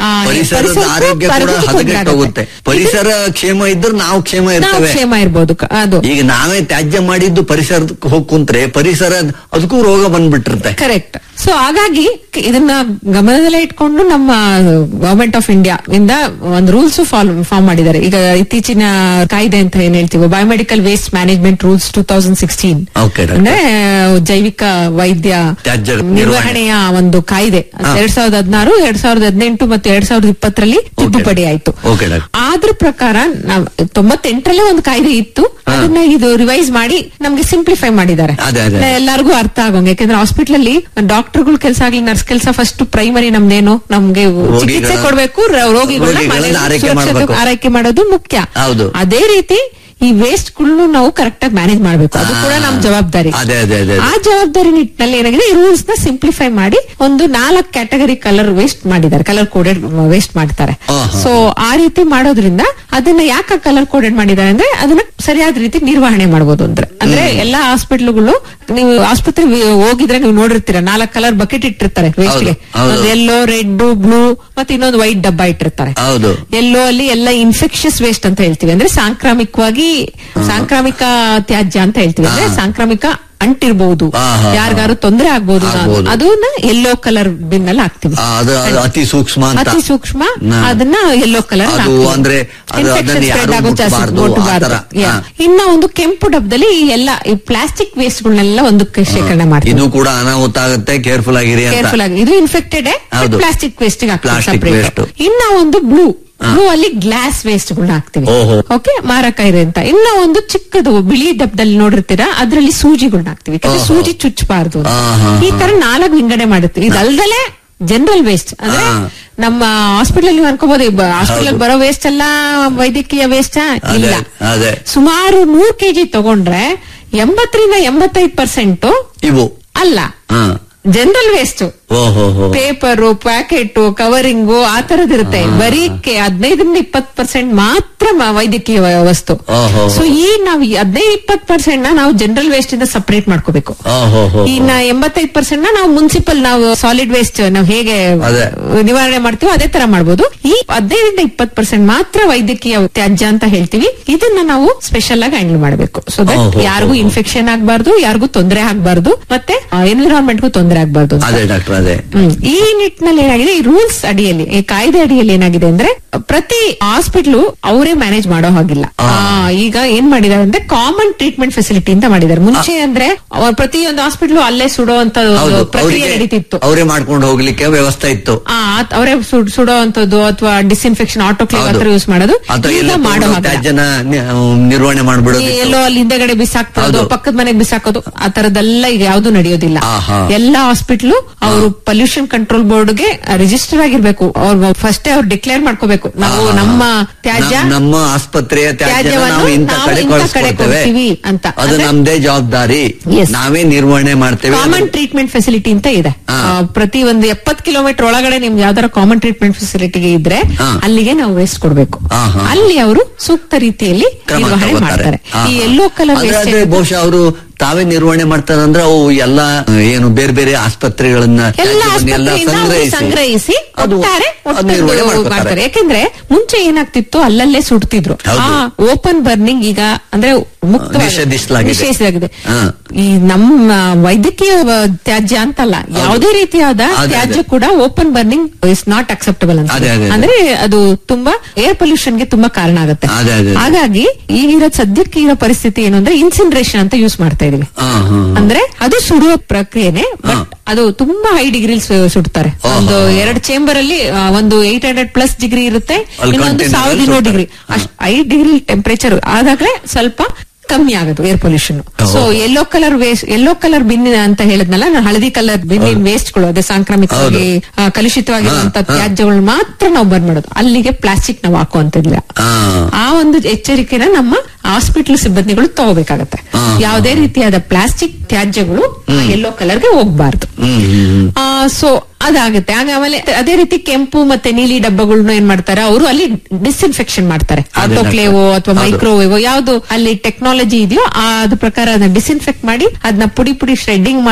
ಆ, ಪರಿಸರದ ಪರಿಸರಕ್ಕೂ ಆರೋಗ್ಯ ಕೂಡ ಪರಿಸರಕ್ಕೂ ತೊಂದ್ರೆ ಹದಗೆಟ್ಟು ಹೋಗುತ್ತೆ ಆಗುತ್ತೆ. ಪರಿಸರ ಕ್ಷೇಮ ಇದ್ರೆ ನಾವು ಕ್ಷೇಮ ನಾವು ಇರ್ತೇವೆ ಕ್ಷೇಮ ಇರ್ಬೋದು ಕ- ಅದು ಈಗ ನಾವೇ ತ್ಯಾಜ್ಯ ಮಾಡಿದ್ದು ಪರಿಸರಕ್ಕೆ ಹೋಗಿ ಕುಂತ್ರೆ ಪರಿಸರ ಅದಕ್ಕೂ ರೋಗ ಬಂದ್ಬಿಟ್ಟಿರುತ್ತೆ ಕರೆಕ್ಟ್ ಸೊ ಹಾಗಾಗಿ ಕ- ಇದನ್ನ ಗಮನದಲ್ಲೇ ಇಟ್ಕೊಂಡು ನಮ್ಮ ಗವರ್ಮೆಂಟ್ ಆಫ್ ಇಂಡಿಯಾ ಇಂದ ಒಂದು ರೂಲ್ಸ್ ಫಾಲೋ ಫಾರ್ಮ್ ಮಾಡಿದ್ದಾರೆ ಈಗ ಇತ್ತೀಚಿನ ಕಾಯ್ದೆ ಅಂತ ಏನ್ ಹೇಳ್ತೀವಿ biomedical waste management rules two thousand sixteen Okay, doctor. ಅಂದ್ರೆ ಜೈವಿಕ ವೈದ್ಯ ತ್ಯಾಜ್ಯ ನಿರ್ವಹಣೆಯ ಒಂದು ಕಾಯ್ದೆ ಹಾ. ಎರಡ್ ಸಾವಿರದ ಹದಿನಾರು ಎರಡ್ ಸಾವಿರದ ಹದಿನೆಂಟು ಮತ್ತು ಎರಡ್ ಸಾವಿರದ ಇಪ್ಪತ್ತರಲ್ಲಿ ತಿದ್ದುಪಡಿ ಆಯ್ತು Okay, doctor. ಅದ್ರ ಪ್ರಕಾರ ನಾವ್ ತೊಂಬತ್ತೆಂಟರಲ್ಲೇ ಒಂದು ಕಾಯ್ದೆ ಇತ್ತು ಹಾ. ಅದನ್ನ ಇದು ರಿವೈಸ್ ಮಾಡಿ ನಮ್ಗೆ ಸಿಂಪ್ಲಿಫೈ ಮಾಡಿದ್ದಾರೆ ಅದೇ, ಅದೇ. ಎಲ್ಲರಿಗೂ ಅರ್ಥ ಆಗೋಂಗೆ ಯಾಕಂದ್ರೆ ಹಾಸ್ಪಿಟಲ್ ಅಲ್ಲಿ ಡಾಕ್ಟರ್ಗಳು ಕೆಲಸ ಆಗ್ಲಿ ನರ್ಸ್ ಕೆಲಸ ಫಸ್ಟ್ ಪ್ರೈಮರಿ ನಮ್ದೇನು ನಮ್ಗೆ ಚಿಕಿತ್ಸೆ ಕೊಡ್ಬೇಕು ರ- ರೋಗಿಗಳನ್ನ ರೋಗಿಗಳನ್ನ ಮನೆಯಲ್ಲಿ ಆರೈಕೆ ಸುರಕ್ಷತೆ- ಮಾಡ್ಬೇಕು. ಆರೈಕೆ ಮಾಡೋದು ಮುಖ್ಯ ಹೌದು. ಅದೇ ರೀತಿ ಈ ವೇಸ್ಟ್ ಗಳನ್ನು ನಾವು ಕರೆಕ್ಟ್ ಆಗಿ ಮ್ಯಾನೇಜ್ ಮಾಡ್ಬೇಕು ಅದು ಕೂಡ ನಮ್ ಜವಾಬ್ದಾರಿ ಅದೇ, ಅದೇ, ಅದೇ, ಅದೇ. ಆ ಜವಾಬ್ದಾರಿ ನಿಟ್ಟಿನಲ್ಲಿ ಏನಾಗಿದೆ ಈ ರೂಲ್ಸ್ ನ ಸಿಂಪ್ಲಿಫೈ ಮಾಡಿ ಒಂದು ನಾಲ್ಕು ಕ್ಯಾಟಗರಿ ಕಲರ್ ವೇಸ್ಟ್ ಮಾಡಿದ್ದಾರೆ ಕಲರ್ ಕೋಡೆಡ್ ವೇಸ್ಟ್ ಮಾಡ್ತಾರೆ ಆಹಾ. ಸೊ ಆ ರೀತಿ ಮಾಡೋದ್ರಿಂದ ಅದನ್ನ ಯಾಕೆ ಕಲರ್ ಕೋಡೆಡ್ ಮಾಡಿದ್ದಾರೆ ಅಂದ್ರೆ ಅದನ್ನ ಸರಿಯಾದ ರೀತಿ ನಿರ್ವಹಣೆ ಮಾಡಬಹುದು ಅಂದ್ರೆ ಅಂದ್ರೆ ಎಲ್ಲಾ ಹಾಸ್ಪಿಟ್ಲ್ಗಳು ನೀವು ಆಸ್ಪತ್ರೆ ಹೋಗಿದ್ರೆ ನೀವು ನೋಡಿರ್ತೀರ ನಾಲ್ಕು ಕಲರ್ ಬಕೆಟ್ ಇಟ್ಟಿರ್ತಾರೆ ವೇಸ್ಟ್ ಗೆ ಹೌದು. ಒಂದು ಎಲ್ಲೋ ರೆಡ್ ಬ್ಲೂ ಮತ್ತೆ ಇನ್ನೊಂದು ವೈಟ್ ಡಬ್ಬ ಇಟ್ಟಿರ್ತಾರೆ ಹೌದು ಎಲ್ಲೋ ಅಲ್ಲಿ ಎಲ್ಲ ಇನ್ಫೆಕ್ಷಸ್ ವೇಸ್ಟ್ ಅಂತ ಹೇಳ್ತೀವಿ ಅಂದ್ರೆ ಸಾಂಕ್ರಾಮಿಕವಾಗಿ ಸಾಂಕ್ರಾಮಿಕ ತ್ಯಾಜ್ಯ ಅಂತ ಹೇಳ್ತೀವಿ ಅಂದ್ರೆ ಸಾಂಕ್ರಾಮಿಕ ಅಂಟಿರ್ಬಹುದು ಹಾ, ಹಾ, ಹಾ. ಯಾರಿಗಾರು ತೊಂದರೆ ಆಗ್ಬಹುದು ಆಗ್ಬೋದು. ಅದನ್ನ ಎಲ್ಲೋ ಕಲರ್ ಬಿನ್ ಅಲ್ಲಿ ಹಾಕ್ತಿವಿ ಆ, ಅದು ಅದು ಅತಿ ಸೂಕ್ಷ್ಮ ಅಂತ ಅತಿ ಸೂಕ್ಷ್ಮ ನಾ- ಅದನ್ನ ಎಲ್ಲೋ ಕಲರ್ ಅದು ಅಂದ್ರೆ ಅದು ಅದನ್ನ ಯಾರು ಮುಟ್ಬಾರ್ದು, ಆ ತರ. ಹಾ. ಇನ್ನ ಒಂದು ಕೆಂಪು ಡಬ್ಬದಲ್ಲಿ ಈ ಎಲ್ಲ ಈ ಪ್ಲಾಸ್ಟಿಕ್ ವೇಸ್ಟ್ ಗಳನ್ನೆಲ್ಲ ಒಂದು ಶೇಖರಣೆ ಮಾಡ್ತೀವಿ ಇದು ಕೂಡ ಅನಾಹುತ ಆಗುತ್ತೆ ಕೇರ್ಫುಲ್ ಆಗಿರಿ ಅಂತ ಕೇರ್ಫುಲ್ ಆಗಿ ಇದು ಇನ್ಫೆಕ್ಟೆಡ್ ಹೌದು. Plastic waste Plastic separate waste. ಇನ್ನ ಒಂದು ಬ್ಲೂ ಬ್ಲೂ ಅಲ್ಲಿ ಗ್ಲಾಸ್ ವೇಸ್ಟ್ ಗಳನ್ನ ಹಾಕ್ತಿವಿ ಓಹೋ. ಓಕೆ ಮಾರಕ ಇದೆ ಅಂತ ಇನ್ನ ಒಂದು ಚಿಕ್ಕದು ಬಿಳಿ ಡಬ್ಬದಲ್ಲಿ ನೋಡಿರ್ತೀರಾ ಅದ್ರಲ್ಲಿ ಸೂಜಿಗಳನ್ನ ಹಾಕ್ತಿವಿ ಯಾಕಂದ್ರೆ ಓಹೋ. ಸೂಜಿ ಚುಚ್ಚಬಾರ್ದು ಅಂತ. ಆ, ಹಾ, ಈ ತರ ನಾಲ್ಕು ವಿಂಗಡಣೆ ಮಾಡುತ್ತೆ ಇದಲ್ದಲೆ ಜನರಲ್ ವೇಸ್ಟ್ ಅಂದ್ರೆ ಆ. ನಮ್ಮ ಹಾಸ್ಪಿಟಲ್ ನೀವು ಅನ್ಕೋಬಹುದು ಹಾಸ್ಪಿಟಲ್ ಹೌದು. ಬರೋ ವೇಸ್ಟ್ ಎಲ್ಲ ವೈದ್ಯಕೀಯ ವೇಸ್ಟ್ ಅದೇ, ಇಲ್ಲ ಅದೇ. ಸುಮಾರು ನೂರ್ ಕೆಜಿ ತಗೊಂಡ್ರೆ ಎಂಬತ್ತರಿಂದ ಎಂಬತ್ತೈದು ಪರ್ಸೆಂಟ್ ಇವು ಅಲ್ಲ ಹಾ ಜನರಲ್ ವೇಸ್ಟ್ ಓಹೋ ಹೋ ಪೇಪರ್ ಪ್ಯಾಕೆಟ್ ಕವರಿಂಗು ಆ ತರದಿರುತ್ತೆ ಬರೀ ಕೆ- ಹದಿನೈದರಿಂದ ಇಪ್ಪತ್ ಪರ್ಸೆಂಟ್ ಮಾತ್ರ ಮ- ವೈದ್ಯಕೀಯ ವ- ವಸ್ತು ಓಹೋ. ಸೊ ಈ ನಾವು ಹದಿನೈದು ಇಪ್ಪತ್ ಪರ್ಸೆಂಟ್ ನ ನಾವು ಜನರಲ್ ವೇಸ್ಟ್ ಇಂದ ಸಪರೇಟ್ ಮಾಡ್ಕೋಬೇಕು ಓಹೋ ಹೋ ಇನ್ನ ಎಂಬತ್ತೈದು ಪರ್ಸೆಂಟ್ ನ ನಾವು ಮುನ್ಸಿಪಲ್ ನಾವು ಸಾಲಿಡ್ ವೇಸ್ಟ್ ನಾವು ಹೇಗೆ ಅದೇ. ನಿವಾರಣೆ ಮಾಡ್ತೀವೋ ಅದೇ ತರ ಮಾಡಬಹುದು ಈ ಹದಿನೈದರಿಂದ ಇಪ್ಪತ್ ಪರ್ಸೆಂಟ್ ಮಾತ್ರ ವೈದ್ಯಕೀಯ ತ್ಯಾಜ್ಯ ಅಂತ ಹೇಳ್ತೀವಿ ಇದನ್ನ ನಾವು ಸ್ಪೆಷಲ್ ಆಗಿ ಹ್ಯಾಂಡಲ್ ಮಾಡಬೇಕು ಸೊ ದಟ್ ಓಹೋ, ಯಾರಿಗೂ ಓಹೋ. ಇನ್ಫೆಕ್ಷನ್ ಆಗ್ಬಾರ್ದು ಯಾರಿಗೂ ತೊಂದರೆ ಆಗ್ಬಾರ್ದು ಮತ್ತೆ ಎನ್ವಿರಾನ್ಮೆಂಟ್ಗೂ ತೊಂದರೆ ಆಗ್ಬಾರ್ದು ಅಂತ ಅದೇ ಡಾಕ್ಟರ್ ಅದೇ ಹ್ಮ್. ಈ ನಿಟ್ಟಿನಲ್ಲಿ ಏನಾಗಿದೆ ಈ ರೂಲ್ಸ್ ಅಡಿಯಲ್ಲಿ ಈ ಕಾಯ್ದೆ ಅಡಿಯಲ್ಲಿ ಏನಾಗಿದೆ ಅಂದ್ರೆ ಪ್ರತಿ ಹಾಸ್ಪಿಟ್ಲು ಅವರೇ ಮ್ಯಾನೇಜ್ ಮಾಡೋ ಹಾಗಿಲ್ಲ ಆ, ಈಗ ಏನ್ ಮಾಡಿದಾರೆ ಅಂದ್ರೆ ಕಾಮನ್ ಟ್ರೀಟ್ಮೆಂಟ್ ಫೆಸಿಲಿಟಿ ಅಂತ ಮಾಡಿದ್ದಾರೆ ಮುಂಚೆ ಅಂದ್ರೆ ಅವ್ರ್ ಪ್ರತಿಯೊಂದು ಹಾಸ್ಪಿಟ್ಲು ಅಲ್ಲೇ ಸುಡುವಂತ ಹೌದು ಪ್ರಕ್ರಿಯೆ ಅವರಿಗೆ ನಡೀತಿತ್ತು ಅವರೇ ಮಾಡ್ಕೊಂಡು ಹೋಗ್ಲಿಕ್ಕೆ ವ್ಯವಸ್ಥೆ ಇತ್ತು ಆ, ಅತ್- ಅವರೇ ಸುಡ್- ಸುಡೋವಂಥದ್ದು ಅಥವಾ ಡಿಸ್ಇನ್ಫೆಕ್ಷನ್ ಆಟೋಕ್ಲೇವ್ ಹೌದು. ಹತ್ರ ಯೂಸ್ ಮಾಡೋದು ಅಥವಾ ಈಗ ಎಲ್ಲ ಮಾಡೋ ತಗೊಂಡು ಹಾಗಿಲ್ಲ. ತ್ಯಾಜ್ಯನ ನಿ- ನಿರ್ವಹಣೆ ಮಾಡ್ಬಿಡೋದು ಈ ಎಲ್ಲೋ ಅಲ್ಲಿ ಹಿಂದೆಗಡೆ ಬಿಸಾಕ್ತೋದು ಹೌದು. ಪಕ್ಕದ ಮನೆಗೆ ಬಿಸಾಕೋದು ಆ ತರದೆಲ್ಲ ಈಗ ಯಾವ್ದು ನಡೆಯೋದಿಲ್ಲ ಆಹಾ. ಎಲ್ಲ ಹಾಸ್ಪಿಟ್ಲು ಅವರು ಪೊಲ್ಯೂಷನ್ ಕಂಟ್ರೋಲ್ ಬೋರ್ಡ್ ಗೆ ರಿಜಿಸ್ಟರ್ ಆಗಿರ್ಬೇಕು ಅವ್ರು ಫಸ್ಟ್ ಅವ್ರು ಡಿಕ್ಲೇರ್ ಮಾಡ್ಕೋಬೇಕು ನಾವು ಆಹಾ. ನಮ್ಮ ತ್ಯಾಜ್ಯ ನಮ್- ನಮ್ಮ ಆಸ್ಪತ್ರೆಯ ತ್ಯಾಜ್ಯನ ತ್ಯಾಜ್ಯವನ್ನು ನಾವು ಇಂಥ ನಾವು ಕಡೆ ಇಂಥ ಕಡೆ ಕಳಿಸ್ಕೊಡ್ತೇವೆ ಕೊಡ್ತೀವಿ ಅಂತ. ಅದು ಅಂದ್ರೆ- ನಮ್ದೇ ಜವಾಬ್ದಾರಿ Yes. ನಾವೇ ನಿರ್ವಹಣೆ ಮಾಡ್ತೇವೆ ಕಾಮನ್ ಟ್ರೀಟ್ಮೆಂಟ್ ಫೆಸಿಲಿಟಿ ಅಂತ ಇದೆ ಹಾ. ಆ, ಪ್ರತಿ ಒಂದು ಎಪ್ಪತ್ ಕಿಲೋಮೀಟರ್ ಒಳಗಡೆ ನಿಮ್ಗೆ ಯಾವ್ದಾರ ಕಾಮನ್ ಟ್ರೀಟ್ಮೆಂಟ್ ಫೆಸಿಲಿಟಿಗೆ ಇದ್ರೆ ಹಾ. ಅಲ್ಲಿಗೆ ನಾವು ವೇಸ್ಟ್ ಕೊಡ್ಬೇಕು ಆಹಾ. ಅಲ್ಲಿ ಅವರು ಸೂಕ್ತ ರೀತಿಯಲ್ಲಿ ಕ್ರಮ ನಿರ್ವಹಣೆ ತಗೋತಾರೆ. ಮಾಡ್ತಾರೆ ಆಹಾ. ಈ ಎಲ್ಲೋ ಕಲರ್ ಅಂದ್ರೆ ವೇಸ್ಟ್ ಅದೇ ಬಹುಶಃ ಅವರು ತಾವೇ ನಿರ್ವಹಣೆ ಮಾಡ್ತಾರಂದ್ರೆ ಅವು ಎಲ್ಲ ಏನು ಬೇರೆ ಬೇರೆ ಆಸ್ಪತ್ರೆಗಳನ್ನ ಎಲ್ಲ ತ್ಯಾಜ್ಯವನ್ನ ಎಲ್ಲ ಆಸ್ಪತ್ರೆಯಿಂದ ಅವರು ಸಂಗ್ರಹಿಸಿ ಅದು ಒಟ್ಟಾರೆ ಅದು ನಿರ್ವಹಣೆ ಒಟ್ಟು ಮಾಡ್ಕೊತಾರೆ. ಮಾಡ್ತಾರೆ ಯಾಕೆಂದ್ರೆ ಮುಂಚೆ ಏನಾಗ್ತಿತ್ತು ಅಲ್ಲಲ್ಲೇ ಸುಡ್ತಿದ್ರು ಹೌದು. ಆ ಓಪನ್ ಬರ್ನಿಂಗ್ ಈಗ ಅಂದ್ರೆ ಮುಕ್ತ ನಿಷೇಧಿಸಲಾಗಿದೆ. ನಿಷೇಧಿಸಲಾಗಿದೆ ಹಾ. ಈ ನಮ್ಮ ವೈದ್ಯಕೀಯ ವ- ತ್ಯಾಜ್ಯ ಅಂತಲ್ಲ ಯಾವುದೇ ರೀತಿಯಾದ ಅದೇ, ಅದೇ. ತ್ಯಾಜ್ಯ ಕೂಡ open burning is not acceptable ಅಂತ ಅದೇ, ಅದೇ, ಅದೇ. ಅಂದ್ರೆ ಅದು ತುಂಬಾ ಏರ್ ಪೊಲ್ಯೂಷನ್ ಗೆ ತುಂಬಾ ಕಾರಣ ಆಗುತ್ತೆ ಅದೇ, ಅದೇ, ಅದೇ. ಹಾಗಾಗಿ ಈಗಿರೋ ಸದ್ಯಕ್ಕೆ ಇರೋ ಪರಿಸ್ಥಿತಿ ಏನು ಅಂದ್ರೆ ಇನ್ಸಿನ್ರೇಷನ್ ಅಂತ ಯೂಸ್ ಮಾಡ್ತಾ ಇದೀವಿ ಹಾ, ಹಾ, ಹಾ. ಅಂದ್ರೆ ಅದು ಸುಡುವ ಪ್ರಕ್ರಿಯೆನೆ ಬಟ್ ಅದು ತುಂಬಾ ಹೈ ಡಿಗ್ರಿ ಸುಡ್ತಾರೆ ಓಹೋ. ಒಂದು ಎರಡು ಚೇಂಬರ್ ಅಲ್ಲಿ ಆ, ಒಂದು ಏಟ್ ಹಂಡ್ರೆಡ್ ಪ್ಲಸ್ ಡಿಗ್ರಿ ಇರುತ್ತೆ ಅಲ್ಲಿ ಇನ್ನೊಂದು container ಸಾವಿರದ ಅಲ್ಲಿ ಇನ್ನೂರು ಸುಡ್ತಾರೆ. ಡಿಗ್ರಿ ಅಷ್ಟು ಐ ಡಿಗ್ರಿ ಟೆಂಪರೇಚರ್ ಆದಾಗ್ಲೇ ಸ್ವಲ್ಪ ಕಮ್ಮಿ ಆಗೋದು air pollution so yellow colour waste yellow colour bin ಅಂತ ಹೇಳಿದ್ನಲ್ಲ ನಾನು ಹಳದಿ ಕಲರ್ ಬಿನ್ನಿನ ವೇಸ್ಟ್ಗಳು ಅದೇ ಸಾಂಕ್ರಾಮಿಕವಾಗಿ ಆ, ಕಲುಷಿತವಾಗಿರುವಂತ ಹಾ, ಹಾ. ತ್ಯಾಜ್ಯಗಳು ಮಾತ್ರ ನಾವು ಬರ್ನ್ ಮಾಡೋದು ಅಲ್ಲಿಗೆ ಪ್ಲಾಸ್ಟಿಕ್ ನಾವು ಹಾಕುವಂತಿಲ್ಲ ಹಾ. ಆ ಒಂದು ಎಚ್ಚರಿಕೆನ ನಮ್ಮ ಹಾಸ್ಪಿಟಲ್ ಸಿಬ್ಬಂದಿಗಳು ತಗೋಬೇಕಾಗತ್ತೆ ಹಾ. ಯಾವುದೇ ರೀತಿಯಾದ ಪ್ಲಾಸ್ಟಿಕ್ ತ್ಯಾಜ್ಯಗಳು ಯೆಲ್ಲೋ ಕಲರ್ಗೆ ಹೋಗ್ಬಾರ್ದು ಹ್ಮ್ ಹ್ಮ್ ಹ್ಮ್. ಸೊ ಅದಾಗುತ್ತೆ ಆಗ ಆಮೇಲೆ ಅದೇ ರೀತಿ ಕೆಂಪು ಮತ್ತೆ ನೀಲಿ ಡಬ್ಬಗಳನ್ನ ಏನ್ ಮಾಡ್ತಾರೆ ಅವರು ಅಲ್ಲಿ ಡಿಸ್ಇನ್ಫೆಕ್ಷನ್ ಮಾಡ್ತಾರೆ ಅದೇ ಆಟೋಕ್ಲೇವೋ ಅಥವಾ ಹೌದು. ಮೈಕ್ರೋವೇವೋ ಯಾವ್ದು ಅಲ್ಲಿ ಟೆಕ್ನಾಲಜಿ ಇದೆಯೋ ಆ ಅದ್ರ ಪ್ರಕಾರ ಅದನ್ನ ಡಿಸ್ಇನ್ಫೆಕ್ಟ್ ಮಾಡಿ ಅದನ್ನ ಪುಡಿ ಪುಡಿ ಶ್ರೆಡ್ಡಿಂಗ್ ಮಾಡಿ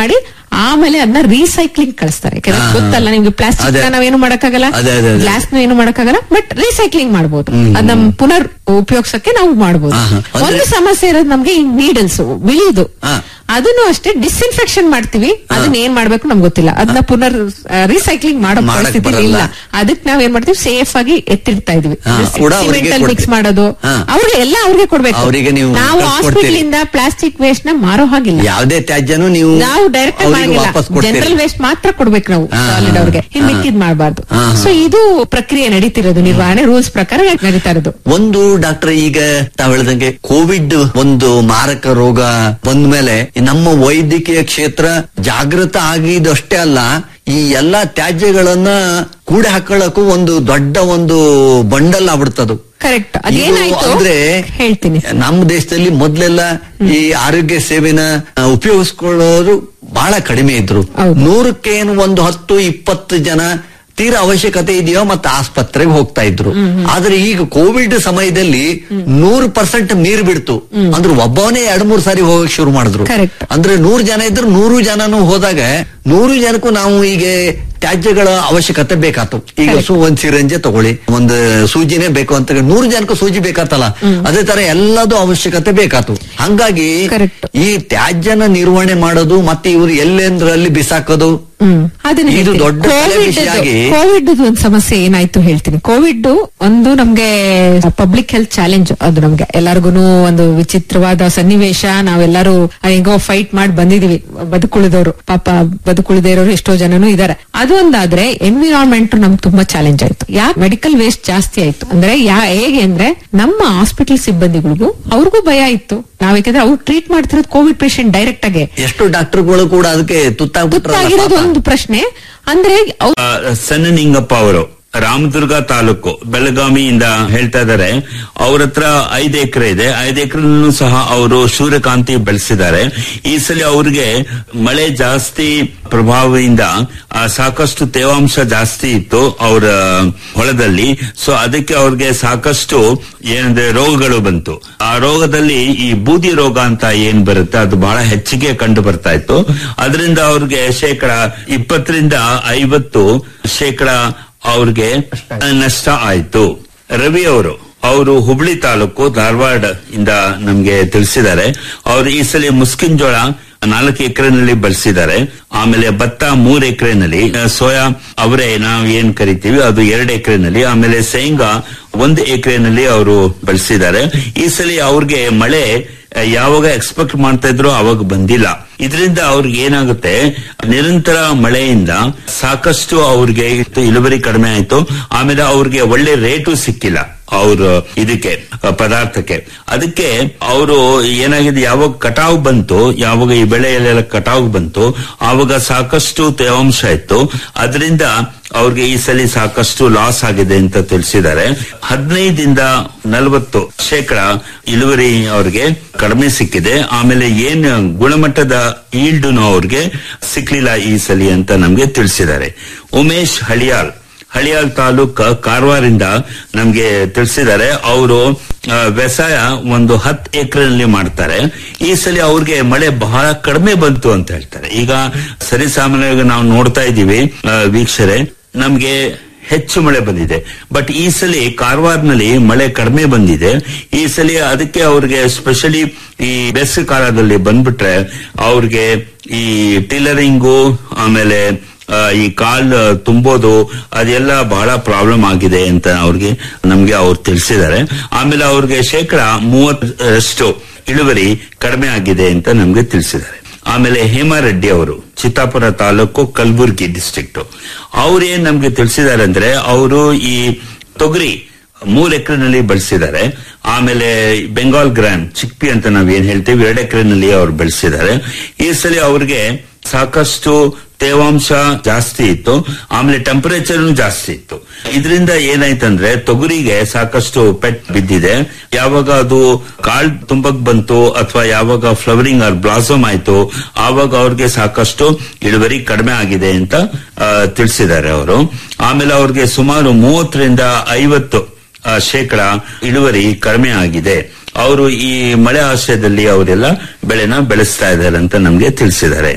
ಆಮೇಲೆ ಅದನ್ನ ರೀಸೈಕ್ಲಿಂಗ್ ಕಳಿಸ್ತಾರೆ ಯಾಕಂದ್ರೆ ಹಾ, ಹಾ. ಗೊತ್ತಲ್ಲ ನಿಮ್ಗೆ ಪ್ಲಾಸ್ಟಿಕ್ ಅದೇ. ನಾವೇನು ಮಾಡಕ್ಕಾಗಲ್ಲ ಅದೇ, ಅದೇ, ಅದೇ. ಗ್ಲಾಸ್ ಏನು ಮಾಡಕ್ಕಾಗಲ್ಲ ಬಟ್ ರೀಸೈಕ್ಲಿಂಗ್ ಮಾಡ್ಬೋದು ಅದನ್ನ ಪುನರ್ ಉಪಯೋಗಿಸಕ್ಕೆ ನಾವು ಮಾಡ್ಬೋದು ಹಾ, ಹಾ. ಅಂದ್ರೆ- ಒಂದು ಸಮಸ್ಯೆ ಇರೋದು ನಮ್ಗೆ ಈ ನೀಡಲ್ಸ್ ಬಿಳಿದು ಹಾ. ಅದನ್ನು ಅಷ್ಟೇ ಡಿಸ್ಇನ್ಫೆಕ್ಷನ್ ಮಾಡ್ತೀವಿ ಅದನ್ನ ಏನ್ ಮಾಡ್ಬೇಕು ನಮ್ಗೆ ಗೊತ್ತಿಲ್ಲ ಅದನ್ನ ಪುನರ್ ರೀಸೈಕ್ಲಿಂಗ್ ಮಾಡೋ ಮಾಡಕ್ ಪರಿಸ್ಥಿತಿ ಬರಲ್ಲ. ಇಲ್ಲ ಅದಕ್ಕೆ ನಾವ್ ಏನ್ ಮಾಡ್ತೀವಿ ಸೇಫ್ ಆಗಿ ಎತ್ತಿಡ್ತಾ ಇದೀವಿ ಹಾ, ಕೂಡ ಅವ್ರಿಗೆ ಮಿಕ್ಸ್ ಕೊಡ್ತೀವಿ. ಮಾಡೋದು ಹಾ. ಅವ್ರಿಗೆ ಎಲ್ಲ ಅವ್ರಿಗೆ ಕೊಡ್ಬೇಕು ಅವ್ರಿಗೆ ನೀವು ನಾವು ಕಳ್ಸ್ಕೊಡ್ತೀರಿ. ಹಾಸ್ಪಿಟಲ್ ಇಂದ ಪ್ಲಾಸ್ಟಿಕ್ ವೇಸ್ಟ್ ನ ಮಾರೋ ಹಾಗಿಲ್ಲ ಯಾವುದೇ ತ್ಯಾಜ್ಯನೂ ನೀವು ನಾವು ಡೈರೆಕ್ಟ್ ಅವ್ರಿಗೆ ವಾಪಸ್ ಮಾಡಂಗಿಲ್ಲ ಕೊಡ್ತೀರಿ ಜನರಲ್ ವೇಸ್ಟ್ ಮಾತ್ರ ಕೊಡ್ಬೇಕು ನಾವು ಹಾ, ಸಾಲಿಡ್ ಹಾ, ಅವ್ರಿಗೆ ಇನ್ ಹಾ. ಮಿಕ್ಕಿದ್ ಮಾಡಬಾರ್ದು ಹಾ, ಹಾ. ಸೊ ಇದು ಪ್ರಕ್ರಿಯೆ ನಡೀತಿರೋದು ನಿರ್ವಹಣೆ ರೂಲ್ಸ್ ಪ್ರಕಾರ ನಡೀತಾ ಇರೋದು ಒಂದು ಡಾಕ್ಟರ್ ಈಗ ತಾವ್ ಹೇಳ್ದಂಗೆ ಕೋವಿಡ್ ಒಂದು ಮಾರಕ ರೋಗ ಬಂದ್ಮೇಲೆ ನಮ್ಮ ವೈದ್ಯಕೀಯ ಕ್ಷೇತ್ರ ಜಾಗೃತ ಆಗಿದಷ್ಟೇ ಅಲ್ಲ ಈ ಎಲ್ಲಾ ತ್ಯಾಜ್ಯಗಳನ್ನ ಕೂಡಿ ಹಾಕೊಳ್ಳಕ್ಕೂ ಒಂದು ದೊಡ್ಡ ಒಂದು ಬಂಡಲ್ ಆಗ್ಬಿಡ್ತದು ಕರೆಕ್ಟ್ ಇದು ಅದೇನಾಯ್ತು ಅಂದ್ರೆ ಹೇಳ್ತೀನಿ ನಮ್ಮ ದೇಶದಲ್ಲಿ ಮೊದ್ಲೆಲ್ಲ ಈ ಆರೋಗ್ಯ ಸೇವೆನ ಆ, ಉಪಯೋಗಿಸ್ಕೊಳ್ಳೋರು ಬಹಳ ಕಡಿಮೆ ಇದ್ರು ಹೌದು. ನೂರಕ್ಕೆ ಏನು ಒಂದು ಹತ್ತು ಇಪ್ಪತ್ತು ಜನ ತೀರಾ ಅವಶ್ಯಕತೆ ಇದೆಯೋ ಮತ್ತೆ ಆಸ್ಪತ್ರೆಗೆ ಹೋಗ್ತಾ ಇದ್ರು ಆದ್ರೆ ಈಗ ಕೋವಿಡ್ ಸಮಯದಲ್ಲಿ ನೂರು ಪರ್ಸೆಂಟ್ ಮೀರ್ ಬಿಡ್ತು ಅಂದ್ರೆ ಒಬ್ಬವನೇ ಎರಡ್ ಮೂರ್ ಸಾರಿ ಹೋಗಕ್ ಶುರು ಮಾಡಿದ್ರು Correct. ಅಂದ್ರೆ ನೂರು ಜನ ಇದ್ರು ನೂರು ಜನನು ಹೋದಾಗ ನೂರು ಜನಕ್ಕೂ ನಾವು ಈಗ ತ್ಯಾಜ್ಯಗಳ ಅವಶ್ಯಕತೆ ಬೇಕಾತು ಈಗ Correct. ಸು ಒಂದ್ ಸಿರಂಜೆ ತಗೊಳ್ಳಿ ಒಂದು ಸೂಜಿನೇ ಬೇಕು ಅಂತ ನೂರು ಜನಕ್ಕೂ ಸೂಜಿ ಬೇಕಾತಲ್ಲ ಅದೇ ತರ ಎಲ್ಲದೂ ಅವಶ್ಯಕತೆ ಬೇಕಾತು ಹಂಗಾಗಿ Correct. ಈ ತ್ಯಾಜ್ಯನ ನಿರ್ವಹಣೆ ಮಾಡೋದು ಮತ್ತೆ ಇವರು ಎಲ್ಲೆಂದ್ರಲ್ಲಿ ಬಿಸಾಕೋದು ಹ್ಮ್ ಅದನ್ನ ಇದು ಹೇಳ್ತೀನಿ. ದೊಡ್ಡ ಕೋವಿಡ್ ವಿಷಯ ಆಗಿ ಕೋವಿಡ್ ಒಂದು ಸಮಸ್ಯೆ ಏನಾಯ್ತು ಹೇಳ್ತೀನಿ ಕೋವಿಡ್ ಒಂದು ನಮ್ಗೆ ಪಬ್ಲಿಕ್ ಹೆಲ್ತ್ ಚಾಲೆಂಜ್ ಅದು ನಮ್ಗೆ ಎಲ್ಲರಿಗೂ ಒಂದು ವಿಚಿತ್ರವಾದ ಸನ್ನಿವೇಶ ನಾವೆಲ್ಲರೂ ಹೆಂಗೋ ಫೈಟ್ ಮಾಡಿ ಬಂದಿದೀವಿ ಬದುಕುಳಿದವರು ಪಾಪ ಬದುಕುಳಿದೇ ಇರೋರು ಎಷ್ಟೋ ಜನನು ಇದಾರೆ ಅದು ಒಂದಾದ್ರೆ ಎನ್ವಿರಾನ್ಮೆಂಟ್ ನಮ್ಗೆ ತುಂಬಾ ಚಾಲೆಂಜ್ ಆಯ್ತು ಯಾಕೆ ಮೆಡಿಕಲ್ ವೇಸ್ಟ್ ಜಾಸ್ತಿ ಆಯ್ತು ಅಂದ್ರೆ ಯಾ ಹೇಗೆ ಅಂದ್ರೆ ನಮ್ಮ ಹಾಸ್ಪಿಟಲ್ ಸಿಬ್ಬಂದಿಗಳಿಗೂ ಅವ್ರಿಗೂ ಭಯ ಇತ್ತು ನಾವ್ ಯಾಕಂದ್ರೆ ಅವ್ರು ಟ್ರೀಟ್ ಮಾಡ್ತಿರೋದು ಕೋವಿಡ್ ಪೇಷಂಟ್ ಡೈರೆಕ್ಟ್ ಆಗಿ ಎಷ್ಟು ಡಾಕ್ಟರ್ಗಳು ಕೂಡ ಅದಕ್ಕೆ ತುತ್ತಾಗಿರೋದು ತುತ್ತಾಗ್ಬಿಟ್ರಲ್ಲ ಒಂದು ಪ್ರಶ್ನೆ ಅಂದ್ರೆ ಅವ್ರು ಆ, ಸಣ್ಣ ಅವರು ರಾಮದುರ್ಗ ತಾಲೂಕು ಬೆಳಗಾವಿಯಿಂದ ಹೇಳ್ತಾ ಇದ್ದಾರೆ ಅವ್ರ ಹತ್ರ ಐದು ಎಕರೆ ಇದೆ ಐದು ಎಕರೆನೂ ಸಹ ಅವರು ಸೂರ್ಯಕಾಂತಿ ಬೆಳೆಸಿದ್ದಾರೆ ಈ ಸಲ ಅವ್ರಿಗೆ ಮಳೆ ಜಾಸ್ತಿ ಪ್ರಭಾವದಿಂದ ಆ, ಸಾಕಷ್ಟು ತೇವಾಂಶ ಜಾಸ್ತಿ ಇತ್ತು ಅವರ ಹೊಲದಲ್ಲಿ ಸೊ ಅದಕ್ಕೆ ಅವ್ರಿಗೆ ಸಾಕಷ್ಟು ಏನಂದ್ರೆ ರೋಗಗಳು ಬಂತು ಆ ರೋಗದಲ್ಲಿ ಈ ಬೂದಿ ರೋಗ ಅಂತ ಏನ್ ಬರುತ್ತೆ ಅದು ಬಹಳ ಹೆಚ್ಚಿಗೆ ಕಂಡು ಬರ್ತಾ ಇತ್ತು ಅದರಿಂದ ಅವ್ರಿಗೆ ಶೇಕಡ ಇಪ್ಪತ್ತರಿಂದ ಐವತ್ತು ಶೇಕಡ ಅವ್ರಿಗೆ ನಷ್ಟ ಆಯ್ತು ರವಿ ಅವರು ಅವರು ಹುಬ್ಳಿ ತಾಲೂಕು ಧಾರವಾಡ ಇಂದ ನಮ್ಗೆ ತಿಳಿಸಿದ್ದಾರೆ ಅವರು ಈ ಸಲ ಮುಸ್ಕಿನ್ ಜೋಳ ನಾಲ್ಕು ಎಕರೆನಲ್ಲಿ ಬಳಸಿದ್ದಾರೆ ಆಮೇಲೆ ಭತ್ತ ಮೂರ್ ಎಕರೆನಲ್ಲಿ ಸೋಯಾ ಅವರೇ ನಾವು ಏನ್ ಕರಿತೀವಿ ಅದು ಎರಡು ಎಕರೆನಲ್ಲಿ ಆಮೇಲೆ ಶೇಂಗಾ ಒಂದು ಎಕರೆನಲ್ಲಿ ಅವರು ಬಳಸಿದ್ದಾರೆ ಈ ಸಲ ಅವ್ರಿಗೆ ಮಳೆ ಆ, ಯಾವಾಗ ಎಕ್ಸ್ಪೆಕ್ಟ್ ಮಾಡ್ತಾ ಇದ್ರು ಅವಾಗ ಬಂದಿಲ್ಲ ಇದರಿಂದ ಅವ್ರಿಗೆ ಏನಾಗುತ್ತೆ ನಿರಂತರ ಮಳೆಯಿಂದ ಸಾಕಷ್ಟು ಅವ್ರಿಗೆ ಇಳುವರಿ ಕಡಿಮೆ ಆಯ್ತು ಆಮೇಲೆ ಅವ್ರಿಗೆ ಒಳ್ಳೆ ರೇಟು ಸಿಕ್ಕಿಲ್ಲ ಅವ್ರ ಇದಕ್ಕೆ ಆ, ಪದಾರ್ಥಕ್ಕೆ ಅದಕ್ಕೆ ಅವರು ಏನಾಗಿದೆ ಯಾವಾಗ ಕಟಾವು ಬಂತು ಯಾವಾಗ ಈ ಬೆಳೆಯಲ್ಲೆಲ್ಲ ಕಟಾವು ಬಂತು ಆವಾಗ ಸಾಕಷ್ಟು ತೇವಾಂಶ ಇತ್ತು ಅದರಿಂದ ಅವ್ರಿಗೆ ಈ ಸಲ ಸಾಕಷ್ಟು ಲಾಸ್ ಆಗಿದೆ ಅಂತ ತಿಳಿಸಿದ್ದಾರೆ ಹದಿನೈದಿಂದ ನಲವತ್ತು ಶೇಕಡ ಇಳುವರಿ ಅವ್ರಿಗೆ ಕಡಿಮೆ ಸಿಕ್ಕಿದೆ ಆಮೇಲೆ ಏನ್ ಗುಣಮಟ್ಟದ ಈಲ್ಡುನು ಅವ್ರಿಗೆ ಸಿಕ್ಲಿಲ್ಲ ಈ ಸಲಿ ಅಂತ ನಮ್ಗೆ ತಿಳಿಸಿದ್ದಾರೆ ಉಮೇಶ್ ಹಳಿಯಾಳ್ ಹಳಿಯಾಳ್ ತಾಲೂಕ್ ಕಾರವಾರಿಂದ ನಮ್ಗೆ ತಿಳಿಸಿದ್ದಾರೆ ಅವರು ವ್ಯವಸಾಯ ಒಂದು ಹತ್ತು ಎಕರೆನಲ್ಲಿ ಮಾಡ್ತಾರೆ ಈ ಸಲ ಅವ್ರಿಗೆ ಮಳೆ ಬಹಳ ಕಡಿಮೆ ಬಂತು ಅಂತ ಹೇಳ್ತಾರೆ ಈಗ ಸರಿ ಸಾಮಾನ್ಯವಾಗಿ ನಾವು ನೋಡ್ತಾ ಇದ್ದೀವಿ ಆ, ವೀಕ್ಷರೆ ನಮ್ಗೆ ಹೆಚ್ಚು ಮಳೆ ಬಂದಿದೆ ಬಟ್ ಈ ಸಲ ಕಾರವಾರನಲ್ಲಿ ಮಳೆ ಕಡಿಮೆ ಬಂದಿದೆ ಈ ಸಲ ಅದಕ್ಕೆ ಅವ್ರಿಗೆ ಸ್ಪೆಷಲಿ ಈ ಬೇಸಿಗೆ ಕಾಲದಲ್ಲಿ ಬಂದ್ಬಿಟ್ರೆ ಅವ್ರಿಗೆ ಈ ಟಿಲ್ಲರಿಂಗು ಆಮೇಲೆ ಆ, ಈ ಕಾಲ್ ತುಂಬೋದು ಅದೆಲ್ಲ ಬಹಳ ಪ್ರಾಬ್ಲಮ್ ಆಗಿದೆ ಅಂತ ಅವ್ರಿಗೆ ನಮ್ಗೆ ಅವ್ರು ತಿಳಿಸಿದ್ದಾರೆ ಆಮೇಲೆ ಅವ್ರಿಗೆ ಶೇಕಡ ಮೂವತ್ತರಷ್ಟು ಇಳುವರಿ ಕಡಿಮೆ ಆಗಿದೆ ಅಂತ ನಮ್ಗೆ ತಿಳಿಸಿದ್ದಾರೆ ಆಮೇಲೆ ಹೇಮಾರೆಡ್ಡಿ ಅವರು ಚಿತ್ತಾಪುರ ತಾಲೂಕು ಕಲಬುರ್ಗಿ ಡಿಸ್ಟ್ರಿಕ್ಟ್ ಅವ್ರೇನ್ ನಮ್ಗೆ ತಿಳಿಸಿದ್ದಾರೆ ಅಂದ್ರೆ ಅವರು ಈ ತೊಗರಿ ಮೂರ್ ಎಕರೆನಲ್ಲಿ ಬಳಸಿದ್ದಾರೆ ಆಮೇಲೆ ಬೆಂಗಾಲ್ ಗ್ರಾಮ್ ಚಿಕ್ಪಿ ಅಂತ ನಾವ್ ಏನ್ ಹೇಳ್ತೀವಿ ಎರಡು ಎಕರೆನಲ್ಲಿ ಅವ್ರು ಬೆಳೆಸಿದ್ದಾರೆ ಈ ಸಲ ಅವ್ರಿಗೆ ಸಾಕಷ್ಟು ತೇವಾಂಶ ಜಾಸ್ತಿ ಇತ್ತು ಆಮೇಲೆ ಟೆಂಪರೇಚರ್ ಜಾಸ್ತಿ ಇತ್ತು ಇದರಿಂದ ಏನಾಯ್ತಂದ್ರೆ ತೊಗರಿಗೆ ಸಾಕಷ್ಟು ಪೆಟ್ ಬಿದ್ದಿದೆ ಯಾವಾಗ ಅದು ಕಾಳ್ ತುಂಬಕ್ ಬಂತು ಅಥವಾ ಯಾವಾಗ ಫ್ಲವರಿಂಗ್ ಆರ್ ಬ್ಲಾಸಮ್ ಆಯ್ತು ಆವಾಗ ಅವ್ರಿಗೆ ಸಾಕಷ್ಟು ಇಳುವರಿ ಕಡಿಮೆ ಆಗಿದೆ ಅಂತ ಆ, ತಿಳಿಸಿದ್ದಾರೆ ಅವರು ಆಮೇಲೆ ಅವ್ರಿಗೆ ಸುಮಾರು ಮೂವತ್ತರಿಂದ ಐವತ್ತು ಆ, ಶೇಕಡ ಇಳುವರಿ ಕಡಿಮೆ ಆಗಿದೆ ಅವರು ಈ ಮಳೆ ಆಶ್ರಯದಲ್ಲಿ ಅವರೆಲ್ಲ ಬೆಳೆನ ಬೆಳೆಸ್ತಾ ಇದ್ದಾರೆ ಅಂತ ನಮ್ಗೆ ತಿಳಿಸಿದ್ದಾರೆ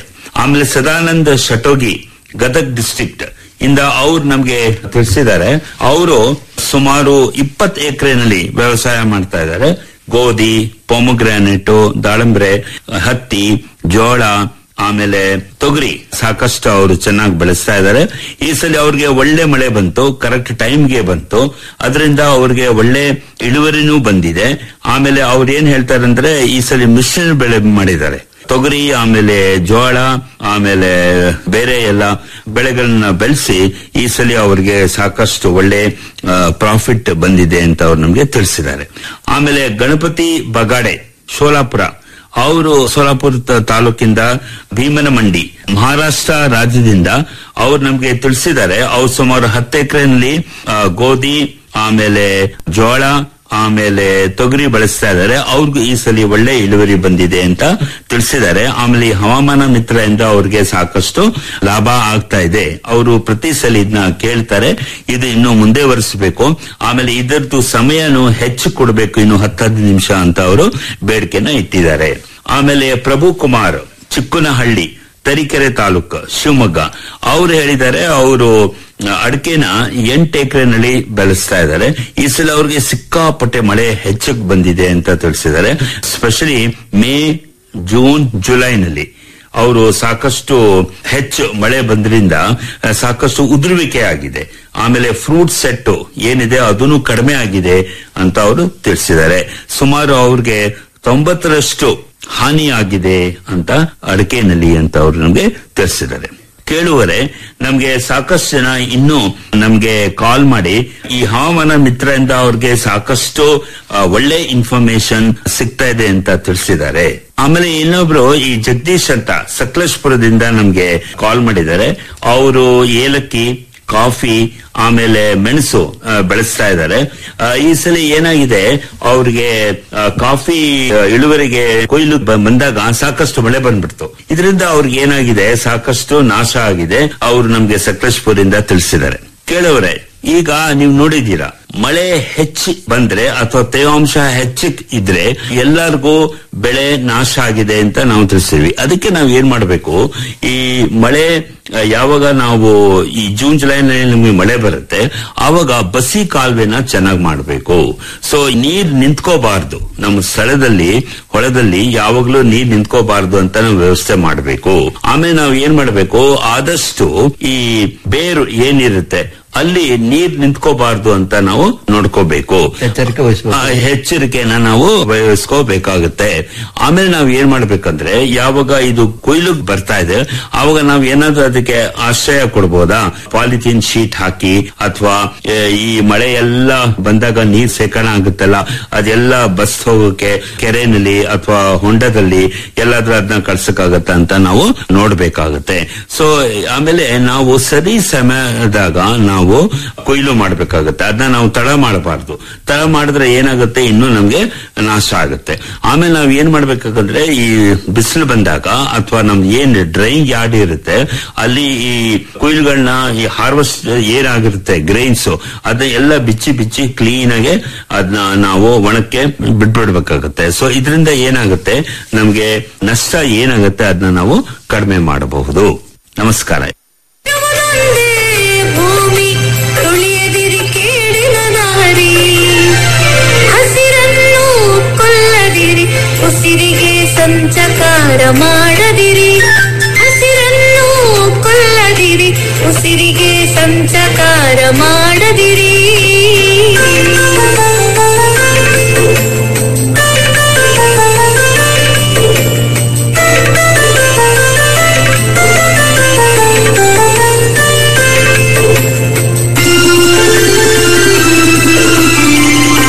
ಆಮೇಲೆ ಸದಾನಂದ ಶಟೋಗಿ ಗದಗ್ ಡಿಸ್ಟ್ರಿಕ್ಟ್ ಇಂದ ಅವ್ರು ನಮ್ಗೆ ತಿಳಿಸಿದ್ದಾರೆ ಅವರು ಸುಮಾರು ಇಪ್ಪತ್ತು ಎಕರೆನಲ್ಲಿ ವ್ಯವಸಾಯ ಮಾಡ್ತಾ ಇದ್ದಾರೆ ಗೋಧಿ ಪೊಮಗ್ರಾನೆಟ್ ದಾಳಂಬ್ರೆ ಹತ್ತಿ ಜೋಳ ಆಮೇಲೆ ತೊಗರಿ ಸಾಕಷ್ಟು ಅವರು ಚೆನ್ನಾಗಿ ಬೆಳೆಸ್ತಾ ಇದ್ದಾರೆ ಈ ಸಲ ಅವ್ರಿಗೆ ಒಳ್ಳೆ ಮಳೆ ಬಂತು ಕರೆಕ್ಟ್ ಟೈಮ್ಗೆ ಬಂತು ಅದರಿಂದ ಅವ್ರಿಗೆ ಒಳ್ಳೆ ಇಳುವರಿನೂ ಬಂದಿದೆ ಆಮೇಲೆ ಅವ್ರು ಏನ್ ಹೇಳ್ತಾರೆ ಅಂದ್ರೆ ಈ ಸಲ ಮಿಶ್ರಣ ಬೆಳೆ ಮಾಡಿದ್ದಾರೆ ತೊಗರಿ ಆಮೇಲೆ ಜೋಳ ಆಮೇಲೆ ಬೇರೆ ಎಲ್ಲ ಬೆಳೆಗಳನ್ನ ಬೆಳೆಸಿ ಈ ಸಲ ಅವ್ರಿಗೆ ಸಾಕಷ್ಟು ಒಳ್ಳೆ ಪ್ರಾಫಿಟ್ ಬಂದಿದೆ ಅಂತ ಅವ್ರು ನಮ್ಗೆ ತಿಳಿಸಿದ್ದಾರೆ ಆಮೇಲೆ ಗಣಪತಿ ಬಗಾಡೆ ಶೋಲಾಪುರ ಅವರು ಸೋಲಾಪುರ ತ- ತಾಲೂಕಿಂದ ಭೀಮನಮಂಡಿ ಮಹಾರಾಷ್ಟ್ರ ರಾಜ್ಯದಿಂದ ಅವ್ರು ನಮ್ಗೆ ತಿಳಿಸಿದ್ದಾರೆ ಅವ್ರು ಸುಮಾರು ಹತ್ತು ಎಕರೆನಲ್ಲಿ ಗೋಧಿ ಆಮೇಲೆ ಜೋಳ ಆಮೇಲೆ ತೊಗರಿ ಬಳಸ್ತಾ ಇದ್ದಾರೆ ಅವ್ರಿಗೂ ಈ ಸಲ ಒಳ್ಳೆ ಇಳುವರಿ ಬಂದಿದೆ ಅಂತ ತಿಳಿಸಿದ್ದಾರೆ ಆಮೇಲೆ ಈ ಹವಾಮಾನ ಮಿತ್ರದಿಂದ ಅವ್ರಿಗೆ ಸಾಕಷ್ಟು ಲಾಭ ಆಗ್ತಾ ಇದೆ ಅವರು ಪ್ರತಿ ಸಲ ಇದನ್ನ ಕೇಳ್ತಾರೆ ಇದು ಇನ್ನು ಮುಂದೆ ಒರೆಸಬೇಕು ಆಮೇಲೆ ಇದರದ್ದು ಸಮಯನು ಹೆಚ್ಚು ಕೊಡಬೇಕು ಇನ್ನು ಹತ್ತು ಹದಿನೈದು ನಿಮಿಷ ಅಂತ ಅವರು ಬೇಡಿಕೆನ ಇಟ್ಟಿದ್ದಾರೆ ಆಮೇಲೆ ಪ್ರಭು ಕುಮಾರ್ ಚಿಕ್ಕನಹಳ್ಳಿ ತರೀಕೆರೆ ತಾಲೂಕು ಶಿವಮೊಗ್ಗ ಅವ್ರು ಹೇಳಿದ್ದಾರೆ ಅವರು ಅಡಿಕೆನ ಎಂಟು ಎಕರೆನಲ್ಲಿ ಬೆಳೆಸ್ತಾ ಇದ್ದಾರೆ ಈ ಸಲ ಅವ್ರಿಗೆ ಸಿಕ್ಕಾಪಟ್ಟೆ ಮಳೆ ಹೆಚ್ಚಿಗೆ ಬಂದಿದೆ ಅಂತ ತಿಳಿಸಿದ್ದಾರೆ ಸ್ಪೆಷಲಿ ಮೇ ಜೂನ್ ಜುಲೈನಲ್ಲಿ ಅವರು ಸಾಕಷ್ಟು ಹೆಚ್ಚು ಮಳೆ ಬಂದ್ರಿಂದ ಆ, ಸಾಕಷ್ಟು ಉದುರುವಿಕೆ ಆಗಿದೆ ಆಮೇಲೆ ಫ್ರೂಟ್ ಸೆಟ್ ಏನಿದೆ ಅದನ್ನು ಕಡಿಮೆ ಆಗಿದೆ ಅಂತ ಅವರು ತಿಳಿಸಿದ್ದಾರೆ ಸುಮಾರು ಅವ್ರಿಗೆ ತೊಂಬತ್ತರಷ್ಟು ಹಾನಿಯಾಗಿದೆ ಅಂತ ಅಡಿಕೆನಲ್ಲಿ ಅಂತ ಅವರು ನಮ್ಗೆ ತಿಳಿಸಿದ್ದಾರೆ ಕೇಳುವರೆ ನಮ್ಗೆ ಸಾಕಷ್ಟು ಜನ ಇನ್ನು ನಮ್ಗೆ ಕಾಲ್ ಮಾಡಿ ಈ ಹವಾಮಾನ ಮಿತ್ರದಿಂದ ಅವ್ರಿಗೆ ಸಾಕಷ್ಟು ಆ, ಒಳ್ಳೆ ಇನ್ಫಾರ್ಮೇಶನ್ ಸಿಗ್ತಾ ಇದೆ ಅಂತ ತಿಳಿಸಿದ್ದಾರೆ ಆಮೇಲೆ ಇನ್ನೊಬ್ರು ಈ ಜಗದೀಶ್ ಅಂತ ಸಕಲೇಶ್ಪುರದಿಂದ ನಮ್ಗೆ ಕಾಲ್ ಮಾಡಿದ್ದಾರೆ ಅವರು ಏಲಕ್ಕಿ ಕಾಫಿ ಆಮೇಲೆ ಮೆಣಸು ಆ, ಬೆಳೆಸ್ತಾ ಇದ್ದಾರೆ ಆ, ಈ ಸಲ ಏನಾಗಿದೆ ಅವ್ರಿಗೆ ಆ, ಕಾಫಿ ಆ, ಇಳುವರಿಗೆ ಕೊಯ್ಲು ಬ- ಬಂದಾಗ ಸಾಕಷ್ಟು ಮಳೆ ಬಂದ್ಬಿಡ್ತು ಇದರಿಂದ ಅವ್ರಿಗೆ ಏನಾಗಿದೆ ಸಾಕಷ್ಟು ನಾಶ ಆಗಿದೆ ಅವರು ನಮ್ಗೆ ಸಕಲೇಶ್ಪುರಿಂದ ತಿಳಿಸಿದ್ದಾರೆ ಕೇಳೋರೆ ಈಗ ನೀವು ನೋಡಿದ್ದೀರಾ ಮಳೆ ಹೆಚ್ಚು ಬಂದ್ರೆ ಅಥವಾ ತೇವಾಂಶ ಹೆಚ್ಚು ಇದ್ರೆ ಎಲ್ಲರಿಗೂ ಬೆಳೆ ನಾಶ ಆಗಿದೆ ಅಂತ ನಾವು ತಿಳಿಸ್ತೀವಿ ಅದಕ್ಕೆ ನಾವು ಏನ್ ಮಾಡಬೇಕು ಈ ಮಳೆ ಆ, ಯಾವಾಗ ನಾವು ಈ ಜೂನ್ ಜುಲೈನಲ್ಲಿ ನಮಗೆ ಮಳೆ ಬರುತ್ತೆ ಆವಾಗ ಬಸಿ ಕಾಲುವೆನ ಚೆನ್ನಾಗಿ ಮಾಡಬೇಕು ಸೊ ನೀರ್ ನಿಂತ್ಕೋಬಾರ್ದು ನಮ್ಮ ಸ್ಥಳದಲ್ಲಿ ಹೊಳದಲ್ಲಿ ಯಾವಾಗ್ಲೂ ನೀರ್ ನಿಂತ್ಕೋಬಾರ್ದು ಅಂತ ನಾವು ವ್ಯವಸ್ಥೆ ಮಾಡಬೇಕು ಆಮೇಲೆ ನಾವು ಏನ್ ಮಾಡಬೇಕು ಆದಷ್ಟು ಈ ಬೇರು ಏನಿರುತ್ತೆ ಅಲ್ಲಿ ನೀರ್ ನಿಂತ್ಕೋಬಾರ್ದು ಅಂತ ನಾವು ನೋಡ್ಕೋಬೇಕು ಎಚ್ಚರಿಕೆ ವಹಿಸ್ಬೇಕು. ಆ, ಎಚ್ಚರಿಕೆನ ನಾವು ವಹಿಸ್ಕೋಬೇಕಾಗುತ್ತೆ ಆಮೇಲೆ ನಾವು ಏನ್ ಮಾಡ್ಬೇಕಂದ್ರೆ ಯಾವಾಗ ಇದು ಕೊಯ್ಲು ಬರ್ತಾ ಇದೆ ಆವಾಗ ನಾವು ಏನಾದ್ರೂ ಅದಕ್ಕೆ ಆಶ್ರಯ ಕೊಡ್ಬೋದಾ ಪಾಲಿಥೀನ್ ಶೀಟ್ ಹಾಕಿ ಅಥವಾ ಈ ಮಳೆ ಎಲ್ಲ ಬಂದಾಗ ನೀರ್ ಶೇಖರಣೆ ಆಗುತ್ತಲ್ಲ ಅದೆಲ್ಲ ಬಸ್ ಹೋಗೋಕೆ ಕೆರೆನಲ್ಲಿ ಅಥವಾ ಹೊಂಡದಲ್ಲಿ ಎಲ್ಲಾದ್ರೂ ಅದನ್ನ ಕಳ್ಸಕ್ಕಾಗತ್ತ ಅಂತ ನಾವು ನೋಡ್ಬೇಕಾಗತ್ತೆ ಸೊ ಆಮೇಲೆ ನಾವು ಸರಿ ಸಮಯದಾಗ ನಾವು ಕೊಯ್ಲು ಮಾಡ್ಬೇಕಾಗತ್ತೆ ಅದನ್ನ ನಾವು ತಡ ಮಾಡಬಾರ್ದು ತಡ ಮಾಡಿದ್ರೆ ಏನಾಗುತ್ತೆ ಇನ್ನು ನಮ್ಗೆ ನಾಶ ಆಗುತ್ತೆ ಆಮೇಲೆ ನಾವು ಏನ್ ಮಾಡ್ಬೇಕಾಗಂದ್ರೆ ಈ ಬಿಸಿಲು ಬಂದಾಗ ಅಥವಾ ನಮ್ ಏನ್ ಡ್ರೈಯಿಂಗ್ ಯಾರ್ಡ್ ಇರುತ್ತೆ ಅಲ್ಲಿ ಈ ಕೊಯ್ಲುಗಳನ್ನ ಈ ಹಾರ್ವೆಸ್ಟ್ ಏನಾಗಿರುತ್ತೆ ಗ್ರೈನ್ಸ್ ಅದನ್ನ ಎಲ್ಲ ಬಿಚ್ಚಿ ಬಿಚ್ಚಿ ಕ್ಲೀನ್ ಆಗಿ ಅದನ್ನ ನಾವು ಒಣಕ್ಕೆ ಬಿಟ್ಬಿಡ್ಬೇಕಾಗತ್ತೆ ಸೊ ಇದರಿಂದ ಏನಾಗುತ್ತೆ ನಮ್ಗೆ ನಷ್ಟ ಏನಾಗುತ್ತೆ ಅದನ್ನ ನಾವು ಕಡಿಮೆ ಮಾಡಬಹುದು ನಮಸ್ಕಾರ ನಮ್ಮದೊಂದೇ ಭೂಮಿ ತುಳಿಯದಿರಿ ಕೇಳಿನ ದಾರಿ ಹಸಿರನ್ನು ಕೊಲ್ಲದಿರಿ ಉಸಿರಿಗೆ ಸಂಚಕಾರ ಮಾಡದಿರಿ ಹಸಿರನ್ನು ಕೊಲ್ಲದಿರಿ ಉಸಿರಿಗೆ ಸಂಚಕಾರ ಮಾಡದಿರಿ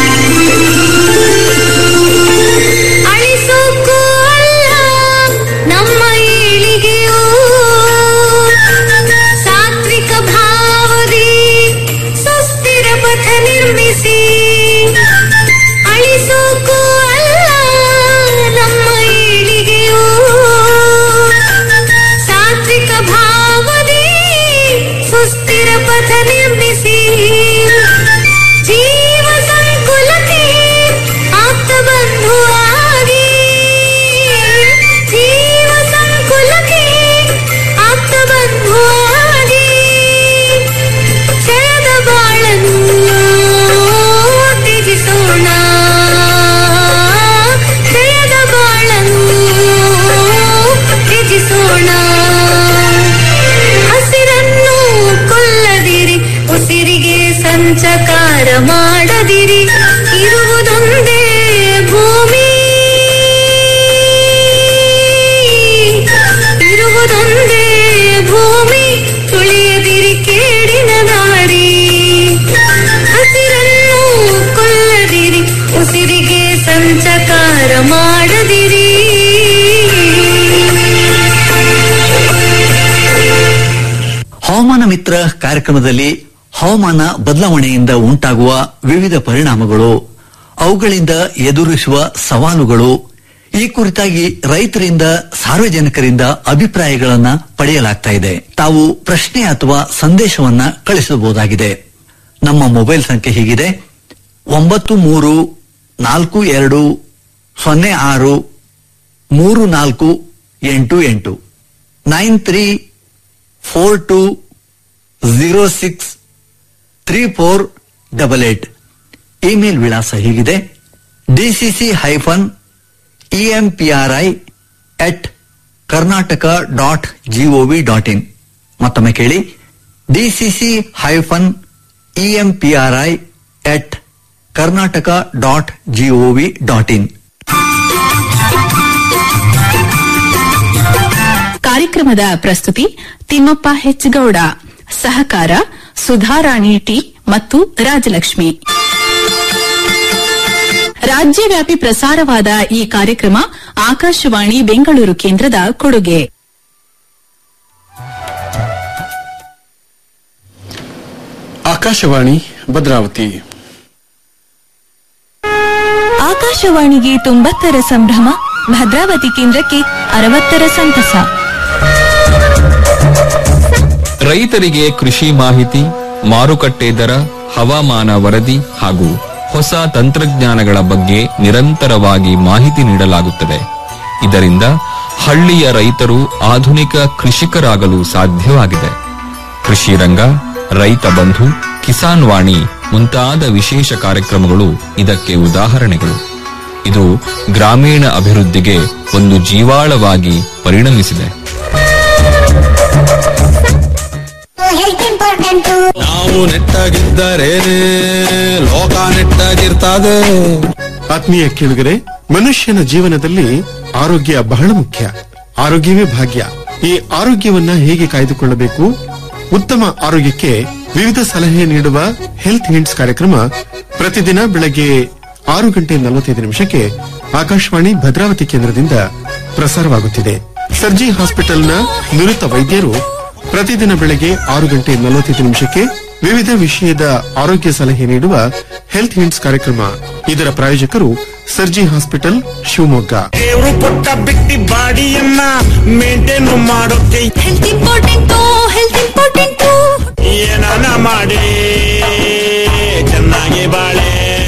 ಅಳಿಸೋಕ್ಕೂ ಅಲ್ಲ ಸಂಚಕಾರ ಮಾಡದಿರಿ ಹವಾಮಾನ ಮಿತ್ರ ಕಾರ್ಯಕ್ರಮದಲ್ಲಿ ಹವಾಮಾನ ಬದಲಾವಣೆಯಿಂದ ಉಂಟಾಗುವ ವಿವಿಧ ಪರಿಣಾಮಗಳು ಅವುಗಳಿಂದ ಎದುರಿಸುವ ಸವಾಲುಗಳು ಈ ಕುರಿತಾಗಿ ರೈತರಿಂದ ಸಾರ್ವಜನಿಕರಿಂದ ಅಭಿಪ್ರಾಯಗಳನ್ನ ಪಡೆಯಲಾಗ್ತಾ ಇದೆ ತಾವು ಪ್ರಶ್ನೆ ಅಥವಾ ಸಂದೇಶವನ್ನ ಕಳಿಸಬಹುದಾಗಿದೆ ನಮ್ಮ ಮೊಬೈಲ್ ಸಂಖ್ಯೆ ಹೀಗಿದೆ ಒಂಬತ್ತು ಮೂರು ನಾಲ್ಕು ಎರಡು ಸೊನ್ನೆ ಆರು ಮೂರು ನಾಲ್ಕು ಎಂಟು ಎಂಟು nine three four two zero six three four double eight email ವಿಳಾಸ ಹೀಗಿದೆ DCC hyphen EMPRI at Karnataka dot GOV dot in ಮತ್ತೊಮ್ಮೆ ಕೇಳಿ DCC hyphen EMPRI at Karnataka dot GOV dot in ಕಾರ್ಯಕ್ರಮದ ಪ್ರಸ್ತುತಿ ತಿಮ್ಮಪ್ಪ ಹೆಚ್ಗೌಡ ಸಹಕಾರ ಸುಧಾರಾಣಿ ಟಿ ಮತ್ತು ರಾಜಲಕ್ಷ್ಮಿ ರಾಜ್ಯವ್ಯಾಪಿ ಪ್ರಸಾರವಾದ ಈ ಕಾರ್ಯಕ್ರಮ ಆಕಾಶವಾಣಿ ಬೆಂಗಳೂರು ಕೇಂದ್ರದ ಕೊಡುಗೆ ಆಕಾಶವಾಣಿ ಭದ್ರಾವತಿ ಆಕಾಶವಾಣಿಗೆ ತೊಂಬತ್ತರ ಸಂಭ್ರಮ ಭದ್ರಾವತಿ ಕೇಂದ್ರಕ್ಕೆ ಅರವತ್ತರ ಸಂತಸ ರೈತರಿಗೆ ಕೃಷಿ ಮಾಹಿತಿ ಮಾರುಕಟ್ಟೆ ದರ ಹವಾಮಾನ ವರದಿ ಹಾಗೂ ಹೊಸ ತಂತ್ರಜ್ಞಾನಗಳ ಬಗ್ಗೆ ನಿರಂತರವಾಗಿ ಮಾಹಿತಿ ನೀಡಲಾಗುತ್ತದೆ ಇದರಿಂದ ಹಳ್ಳಿಯ ರೈತರು ಆಧುನಿಕ ಕೃಷಿಕರಾಗಲು ಸಾಧ್ಯವಾಗಿದೆ ಕೃಷಿ ರಂಗ ರೈತ ಬಂಧು ಕಿಸಾನ್ ವಾಣಿ ಮುಂತಾದ ವಿಶೇಷ ಕಾರ್ಯಕ್ರಮಗಳು ಇದಕ್ಕೆ ಉದಾಹರಣೆಗಳು ಇದು ಗ್ರಾಮೀಣ ಅಭಿವೃದ್ಧಿಗೆ ಒಂದು ಜೀವಾಳವಾಗಿ ಪರಿಣಮಿಸಿದೆ ನಾವು ನೆಟ್ಟಾಗಿದ್ದರೇನೆ ಲೋಕ ನೆಟ್ಟಾಗಿರ್ತದೆ ಆತ್ಮೀಯ ಕೇಳುಗರೆ ಮನುಷ್ಯನ ಜೀವನದಲ್ಲಿ ಆರೋಗ್ಯ ಬಹಳ ಮುಖ್ಯ ಆರೋಗ್ಯವೇ ಭಾಗ್ಯ ಈ ಆರೋಗ್ಯವನ್ನ ಹೇಗೆ ಕಾಯ್ದುಕೊಳ್ಳಬೇಕು ಉತ್ತಮ ಆರೋಗ್ಯಕ್ಕೆ ವಿವಿಧ ಸಲಹೆ ನೀಡುವ ಹೆಲ್ತ್ ಹಿಂಟ್ಸ್ ಕಾರ್ಯಕ್ರಮ ಪ್ರತಿದಿನ ಬೆಳಗ್ಗೆ ಆರು ಗಂಟೆ ನಲವತ್ತೈದು ನಿಮಿಷಕ್ಕೆ ಆಕಾಶವಾಣಿ ಭದ್ರಾವತಿ ಕೇಂದ್ರದಿಂದ ಪ್ರಸಾರವಾಗುತ್ತಿದೆ ಸರ್ಜಿ ಹಾಸ್ಪಿಟಲ್ನ ನುರಿತ ವೈದ್ಯರು ಪ್ರತಿದಿನ ಬೆಳಗ್ಗೆ ಆರು ಗಂಟೆ ನಲವತ್ತೈದು ನಿಮಿಷಕ್ಕೆ ವಿವಿಧ ವಿಷಯದ ಆರೋಗ್ಯ ಸಲಹೆ ನೀಡುವ ಹೆಲ್ತ್ ಹಿಂಟ್ಸ್ ಕಾರ್ಯಕ್ರಮ ಇದರ ಪ್ರಾಯೋಜಕರು ಸರ್ಜಿ ಹಾಸ್ಪಿಟಲ್ ಶಿವಮೊಗ್ಗ ದೇವ್ರು ಕೊಟ್ಟ ಬಿಟ್ಟಿ ಬಾಡಿಯನ್ನ ಮೇಂಟೈನ್ ಮಾಡೋಕೆ ಹೆಲ್ತ್ ಇಂಪಾರ್ಟೆಂಟು ಹೆಲ್ತ್ ಇಂಪಾರ್ಟೆಂಟು ಏನಾನ ಮಾಡಿ ಚೆನ್ನಾಗಿ ಬಾಳೆ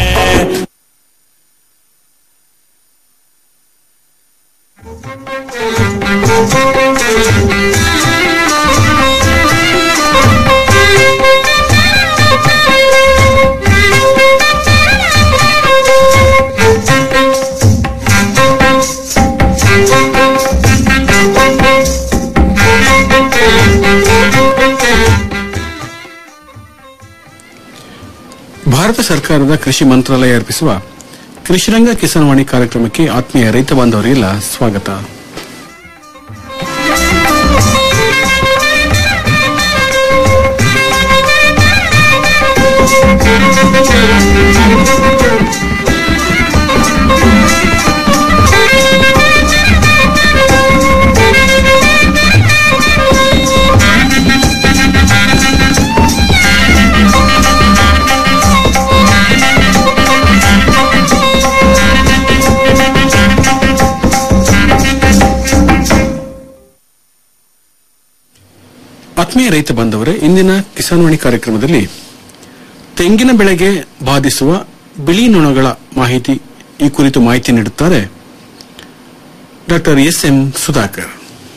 ಭಾರತ ಸರ್ಕಾರದ ಕೃಷಿ ಮಂತ್ರಾಲಯ ಅರ್ಪಿಸುವ ಕೃಷಿರಂಗ ಕಿಸಾನ್ ವಾಣಿ ಕಾರ್ಯಕ್ರಮಕ್ಕೆ ಆತ್ಮೀಯ ರೈತ ಬಾಂಧವರಿಗೆಲ್ಲ ಸ್ವಾಗತ ಆತ್ಮೀಯ ರೈತ ಬಾಂಧವರೇ ಇಂದಿನ ಕಿಸಾನ್ ವಾಣಿ ಕಾರ್ಯಕ್ರಮದಲ್ಲಿ ತೆಂಗಿನ ಬೆಳೆಗೆ ಬಾಧಿಸುವ ಬಿಳಿ ನೊಣಗಳ ಮಾಹಿತಿ ಈ ಕುರಿತು ಮಾಹಿತಿ ನೀಡುತ್ತಾರೆ ಡಾಕ್ಟರ್ ಎಸ್ ಎಂ ಸುಧಾಕರ್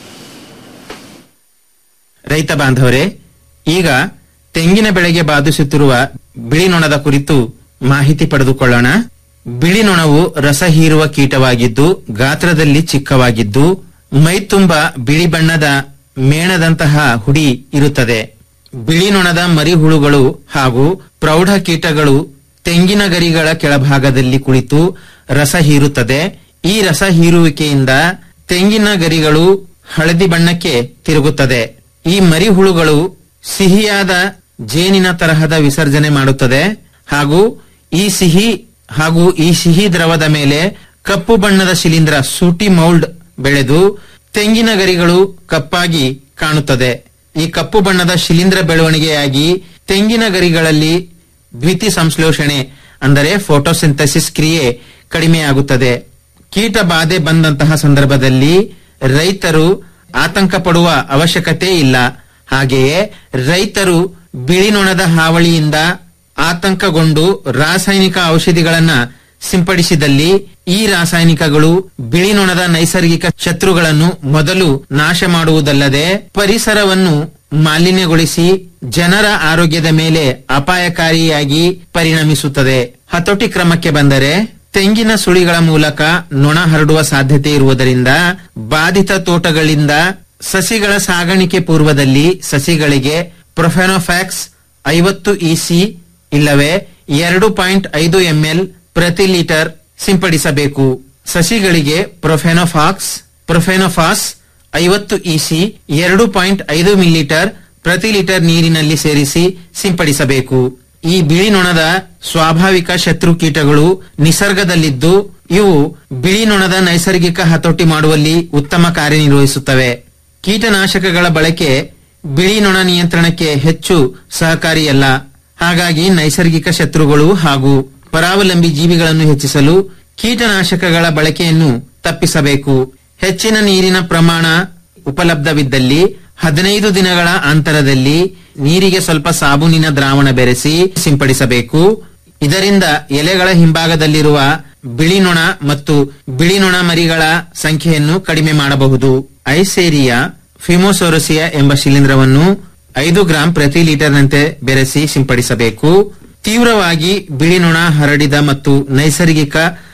ರೈತ ಬಾಂಧವರೇ ಈಗ ತೆಂಗಿನ ಬೆಳೆಗೆ ಬಾಧಿಸುತ್ತಿರುವ ಬಿಳಿ ನೊಣದ ಕುರಿತು ಮಾಹಿತಿ ಪಡೆದುಕೊಳ್ಳೋಣ ಬಿಳಿ ನೊಣವು ರಸ ಹೀರುವ ಕೀಟವಾಗಿದ್ದು ಗಾತ್ರದಲ್ಲಿ ಚಿಕ್ಕವಾಗಿದ್ದು ಮೈತುಂಬ ಬಿಳಿ ಬಣ್ಣದ ಮೇಣದಂತಹ ಹುಡಿ ಇರುತ್ತದೆ ಬಿಳಿ ನೊಣದ ಮರಿಹುಳುಗಳು ಹಾಗೂ ಪ್ರೌಢ ಕೀಟಗಳು ತೆಂಗಿನ ಗರಿಗಳ ಕೆಳಭಾಗದಲ್ಲಿ ಕುಳಿತು ರಸ ಹೀರುತ್ತದೆ ಈ ರಸ ಹೀರುವಿಕೆಯಿಂದ ತೆಂಗಿನ ಗರಿಗಳು ಹಳದಿ ಬಣ್ಣಕ್ಕೆ ತಿರುಗುತ್ತದೆ ಈ ಮರಿಹುಳುಗಳು ಸಿಹಿಯಾದ ಜೇನಿನ ತರಹದ ವಿಸರ್ಜನೆ ಮಾಡುತ್ತದೆ ಹಾಗೂ ಈ ಸಿಹಿ ಹಾಗೂ ಈ ಸಿಹಿ ದ್ರವದ ಮೇಲೆ ಕಪ್ಪು ಬಣ್ಣದ ಶಿಲೀಂಧ್ರ ಸೂಟಿ ಮೌಲ್ಡ್ ಬೆಳೆದು ತೆಂಗಿನ ಗರಿಗಳು ಕಪ್ಪಾಗಿ ಕಾಣುತ್ತದೆ ಈ ಕಪ್ಪು ಬಣ್ಣದ ಶಿಲೀಂಧ್ರ ಬೆಳವಣಿಗೆಯಾಗಿ ತೆಂಗಿನ ಗರಿಗಳಲ್ಲಿ ದ್ವಿತಿ ಸಂಶ್ಲೇಷಣೆ ಅಂದರೆ ಫೋಟೋಸಿಂಥಸಿಸ್ ಕ್ರಿಯೆ ಕಡಿಮೆಯಾಗುತ್ತದೆ ಕೀಟ ಬಾಧೆ ಬಂದಂತಹ ಸಂದರ್ಭದಲ್ಲಿ ರೈತರು ಆತಂಕ ಪಡುವ ಅವಶ್ಯಕತೆ ಇಲ್ಲ ಹಾಗೆಯೇ ರೈತರು ಬಿಳಿ ನೊಣದ ಹಾವಳಿಯಿಂದ ಆತಂಕಗೊಂಡು ರಾಸಾಯನಿಕ ಔಷಧಿಗಳನ್ನ ಸಿಂಪಡಿಸಿದಲ್ಲಿ ಈ ರಾಸಾಯನಿಕಗಳು ಬಿಳಿ ನೊಣದ ನೈಸರ್ಗಿಕ ಶತ್ರುಗಳನ್ನು ಮೊದಲು ನಾಶ ಮಾಡುವುದಲ್ಲದೆ ಪರಿಸರವನ್ನು ಮಾಲಿನ್ಯಗೊಳಿಸಿ ಜನರ ಆರೋಗ್ಯದ ಮೇಲೆ ಅಪಾಯಕಾರಿಯಾಗಿ ಪರಿಣಮಿಸುತ್ತದೆ ಹತೋಟಿ ಕ್ರಮಕ್ಕೆ ಬಂದರೆ ತೆಂಗಿನ ಸುಳಿಗಳ ಮೂಲಕ ನೊಣ ಹರಡುವ ಸಾಧ್ಯತೆ ಇರುವುದರಿಂದ ಬಾಧಿತ ತೋಟಗಳಿಂದ ಸಸಿಗಳ ಸಾಗಾಣಿಕೆ ಪೂರ್ವದಲ್ಲಿ ಸಸಿಗಳಿಗೆ ಪ್ರೊಫೆನೋಫ್ಯಾಕ್ಸ್ ಐವತ್ತು ಇಸಿ ಇಲ್ಲವೇ ಎರಡು ಪಾಯಿಂಟ್ ಐದು ಎಂಎಲ್ ಪ್ರತಿ ಲೀಟರ್ ಸಿಂಪಡಿಸಬೇಕು ಸಸಿಗಳಿಗೆ ಪ್ರೊಫೆನೋಫಾಕ್ಸ್ ಪ್ರೊಫೆನೋಫಾಸ್ ಐವತ್ತು ಇಸಿ ಎರಡು ಪಾಯಿಂಟ್ ಐದು ಮಿಲಿಲೀಟರ್ ಪ್ರತಿ ಲೀಟರ್ ನೀರಿನಲ್ಲಿ ಸೇರಿಸಿ ಸಿಂಪಡಿಸಬೇಕು ಈ ಬಿಳಿ ನೊಣದ ಸ್ವಾಭಾವಿಕ ಶತ್ರು ಕೀಟಗಳು ನಿಸರ್ಗದಲ್ಲಿದ್ದು ಇವು ಬಿಳಿ ನೊಣದ ನೈಸರ್ಗಿಕ ಹತೋಟಿ ಮಾಡುವಲ್ಲಿ ಉತ್ತಮ ಕಾರ್ಯನಿರ್ವಹಿಸುತ್ತವೆ ಕೀಟನಾಶಕಗಳ ಬಳಕೆ ಬಿಳಿ ನೊಣ ನಿಯಂತ್ರಣಕ್ಕೆ ಹೆಚ್ಚು ಸಹಕಾರಿಯಲ್ಲ ಹಾಗಾಗಿ ನೈಸರ್ಗಿಕ ಶತ್ರುಗಳು ಹಾಗೂ ಪರಾವಲಂಬಿ ಜೀವಿಗಳನ್ನು ಹೆಚ್ಚಿಸಲು ಕೀಟನಾಶಕಗಳ ಬಳಕೆಯನ್ನು ತಪ್ಪಿಸಬೇಕು ಹೆಚ್ಚಿನ ನೀರಿನ ಪ್ರಮಾಣ ಉಪಲಬ್ಧವಿದ್ದಲ್ಲಿ ಹದಿನೈದು ದಿನಗಳ ಅಂತರದಲ್ಲಿ ನೀರಿಗೆ ಸ್ವಲ್ಪ ಸಾಬೂನಿನ ದ್ರಾವಣ ಬೆರೆಸಿ ಸಿಂಪಡಿಸಬೇಕು ಇದರಿಂದ ಎಲೆಗಳ ಹಿಂಭಾಗದಲ್ಲಿರುವ ಬಿಳಿ ನೊಣ ಮತ್ತು ಬಿಳಿ ನೊಣ ಮರಿಗಳ ಸಂಖ್ಯೆಯನ್ನು ಕಡಿಮೆ ಮಾಡಬಹುದು ಐಸೇರಿಯಾ ಫಿಮೋಸೋರಸಿಯಾ ಎಂಬ ಶಿಲೀಂಧ್ರವನ್ನು ಐದು ಗ್ರಾಂ ಪ್ರತಿ ಲೀಟರ್ನಂತೆ ಬೆರೆಸಿ ಸಿಂಪಡಿಸಬೇಕು ತೀವ್ರವಾಗಿ ಬಿಳಿ ನೊಣ ಹರಡಿದ ಮತ್ತು ನೈಸರ್ಗಿಕ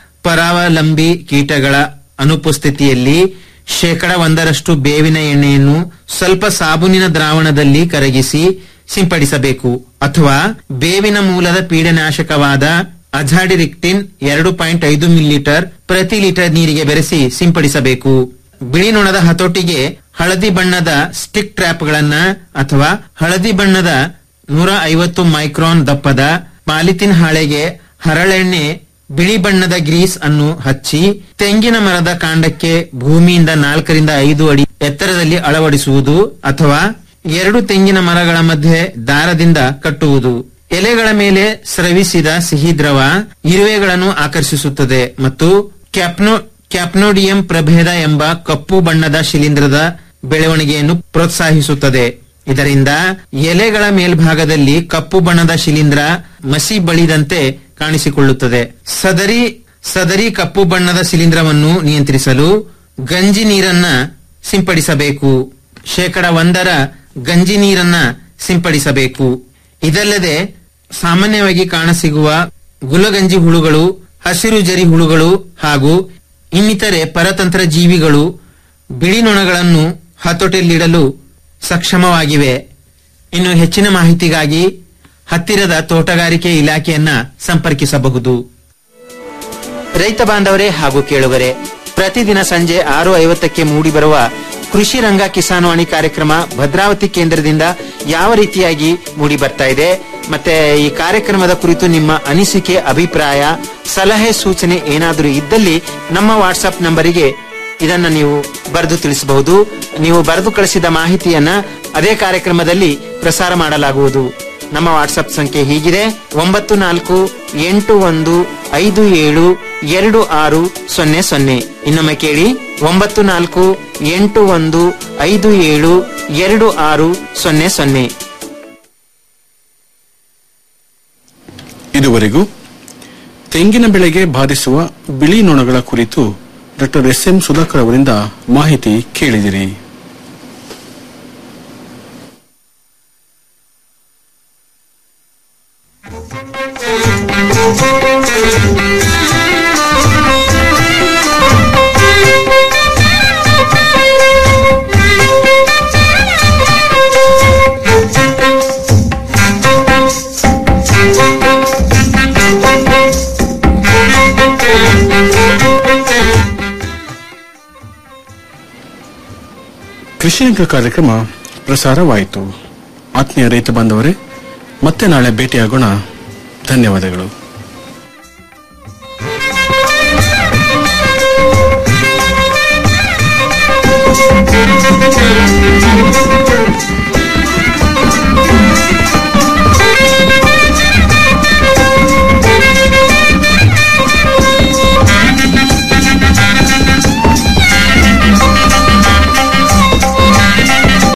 ಪರಾವಲಂಬಿ ಕೀಟಗಳ ಅನುಪಸ್ಥಿತಿಯಲ್ಲಿ ಶೇಕಡ ಒಂದರಷ್ಟು ಬೇವಿನ ಎಣ್ಣೆಯನ್ನು ಸ್ವಲ್ಪ ಸಾಬೂನಿನ ದ್ರಾವಣದಲ್ಲಿ ಕರಗಿಸಿ ಸಿಂಪಡಿಸಬೇಕು ಅಥವಾ ಬೇವಿನ ಮೂಲದ ಪೀಡನಾಶಕವಾದ ಅಜಾಡಿರಿಕ್ಟಿನ್ ಎರಡು ಪಾಯಿಂಟ್ ಐದು ಮಿಲಿಲೀಟರ್ ಪ್ರತಿ ಲೀಟರ್ ನೀರಿಗೆ ಬೆರೆಸಿ ಸಿಂಪಡಿಸಬೇಕು ಬಿಳಿ ನೊಣದ ಹತೋಟಿಗೆ ಹಳದಿ ಬಣ್ಣದ ಸ್ಟಿಕ್ ಟ್ರ್ಯಾಪ್ಗಳನ್ನ ಅಥವಾ ಹಳದಿ ಬಣ್ಣದ ನೂರ ಐವತ್ತು ಮೈಕ್ರಾನ್ ದಪ್ಪದ ಪಾಲಿಥಿನ್ ಹಾಳೆಗೆ ಹರಳೆಣ್ಣೆ ಬಿಳಿ ಬಣ್ಣದ ಗ್ರೀಸ್ ಅನ್ನು ಹಚ್ಚಿ ತೆಂಗಿನ ಮರದ ಕಾಂಡಕ್ಕೆ ಭೂಮಿಯಿಂದ ನಾಲ್ಕರಿಂದ ಐದು ಅಡಿ ಎತ್ತರದಲ್ಲಿ ಅಳವಡಿಸುವುದು ಅಥವಾ ಎರಡು ತೆಂಗಿನ ಮರಗಳ ಮಧ್ಯೆ ದಾರದಿಂದ ಕಟ್ಟುವುದು ಎಲೆಗಳ ಮೇಲೆ ಸ್ರವಿಸಿದ ಸಿಹಿ ದ್ರವ ಇರುವೆಗಳನ್ನು ಆಕರ್ಷಿಸುತ್ತದೆ ಮತ್ತು ಕ್ಯಾಪ್ನೋ ಕ್ಯಾಪ್ನೋಡಿಯಂ ಪ್ರಭೇದ ಎಂಬ ಕಪ್ಪು ಬಣ್ಣದ ಶಿಲೀಂಧ್ರದ ಬೆಳವಣಿಗೆಯನ್ನು ಪ್ರೋತ್ಸಾಹಿಸುತ್ತದೆ ಇದರಿಂದ ಎಲೆಗಳ ಮೇಲ್ಭಾಗದಲ್ಲಿ ಕಪ್ಪು ಬಣ್ಣದ ಶಿಲೀಂಧ್ರ ಮಸಿ ಬಳಿದಂತೆ ಕಾಣಿಸಿಕೊಳ್ಳುತ್ತದೆ ಸದರಿ ಸದರಿ ಕಪ್ಪು ಬಣ್ಣದ ಶಿಲೀಂಧ್ರವನ್ನು ನಿಯಂತ್ರಿಸಲು ಗಂಜಿ ನೀರನ್ನ ಸಿಂಪಡಿಸಬೇಕು ಶೇಕಡ ಒಂದರ ಗಂಜಿ ನೀರನ್ನ ಸಿಂಪಡಿಸಬೇಕು ಇದಲ್ಲದೆ ಸಾಮಾನ್ಯವಾಗಿ ಕಾಣಸಿಗುವ ಗುಲಗಂಜಿ ಹುಳುಗಳು ಹಸಿರು ಜರಿ ಹುಳುಗಳು ಹಾಗೂ ಇನ್ನಿತರೆ ಪರತಂತ್ರ ಜೀವಿಗಳು ಬಿಳಿ ನೊಣಗಳನ್ನು ಹತೋಟಿಯಲ್ಲಿಡಲು ಸಕ್ಷಮವಾಗಿವೆ ಇನ್ನು ಹೆಚ್ಚಿನ ಮಾಹಿತಿಗಾಗಿ ಹತ್ತಿರದ ತೋಟಗಾರಿಕೆ ಇಲಾಖೆಯನ್ನ ಸಂಪರ್ಕಿಸಬಹುದು ರೈತ ಬಾಂಧವರೇ ಹಾಗೂ ಕೇಳುಗರೆ ಪ್ರತಿದಿನ ಸಂಜೆ ಆರು ಐವತ್ತಕ್ಕೆ ಮೂಡಿಬರುವ ಕೃಷಿ ರಂಗ ಕಿಸಾನ್ವಾಣಿ ಕಾರ್ಯಕ್ರಮ ಭದ್ರಾವತಿ ಕೇಂದ್ರದಿಂದ ಯಾವ ರೀತಿಯಾಗಿ ಮೂಡಿ ಬರ್ತಾ ಇದೆ ಮತ್ತೆ ಈ ಕಾರ್ಯಕ್ರಮದ ಕುರಿತು ನಿಮ್ಮ ಅನಿಸಿಕೆ ಅಭಿಪ್ರಾಯ ಸಲಹೆ ಸೂಚನೆ ಏನಾದರೂ ಇದ್ದಲ್ಲಿ ನಮ್ಮ ವಾಟ್ಸ್ಆಪ್ ನಂಬರಿಗೆ ಇದನ್ನ ನೀವು ಬರೆದು ತಿಳಿಸಬಹುದು ನೀವು ಬರೆದು ಕಳಿಸಿದ ಮಾಹಿತಿಯನ್ನ ಅದೇ ಕಾರ್ಯಕ್ರಮದಲ್ಲಿ ಪ್ರಸಾರ ಮಾಡಲಾಗುವುದು ನಮ್ಮ ವಾಟ್ಸ್ಆಪ್ ಸಂಖ್ಯೆ ಹೀಗಿದೆ ಒಂಬತ್ತು ನಾಲ್ಕು ಎಂಟು ಒಂದು ಐದು ಏಳು ಎರಡು ಆರು ಸೊನ್ನೆ ಸೊನ್ನೆ ಇನ್ನೊಮ್ಮೆ ಕೇಳಿ ಒಂಬತ್ತು ನಾಲ್ಕು ಎಂಟು ಒಂದು ಐದು ಏಳು ಎರಡು ಆರು ಸೊನ್ನೆ ಸೊನ್ನೆ ಇದುವರೆಗೂ ತೆಂಗಿನ ಬೆಳೆಗೆ ಬಾಧಿಸುವ ಬಿಳಿ ನೊಣಗಳ ಕುರಿತು ಡಾಕ್ಟರ್ ಎಸ್ ಎಂ ಸುಧಾಕರ್ ಅವರಿಂದ ಮಾಹಿತಿ ಕೇಳಿದಿರಿ ಕೃಷಿರಂಗ ಕಾರ್ಯಕ್ರಮ ಪ್ರಸಾರವಾಯಿತು ಆತ್ಮೀಯ ರೈತ ಬಾಂಧವರೇ ಮತ್ತೆ ನಾಳೆ ಭೇಟಿಯಾಗೋಣ ಧನ್ಯವಾದಗಳು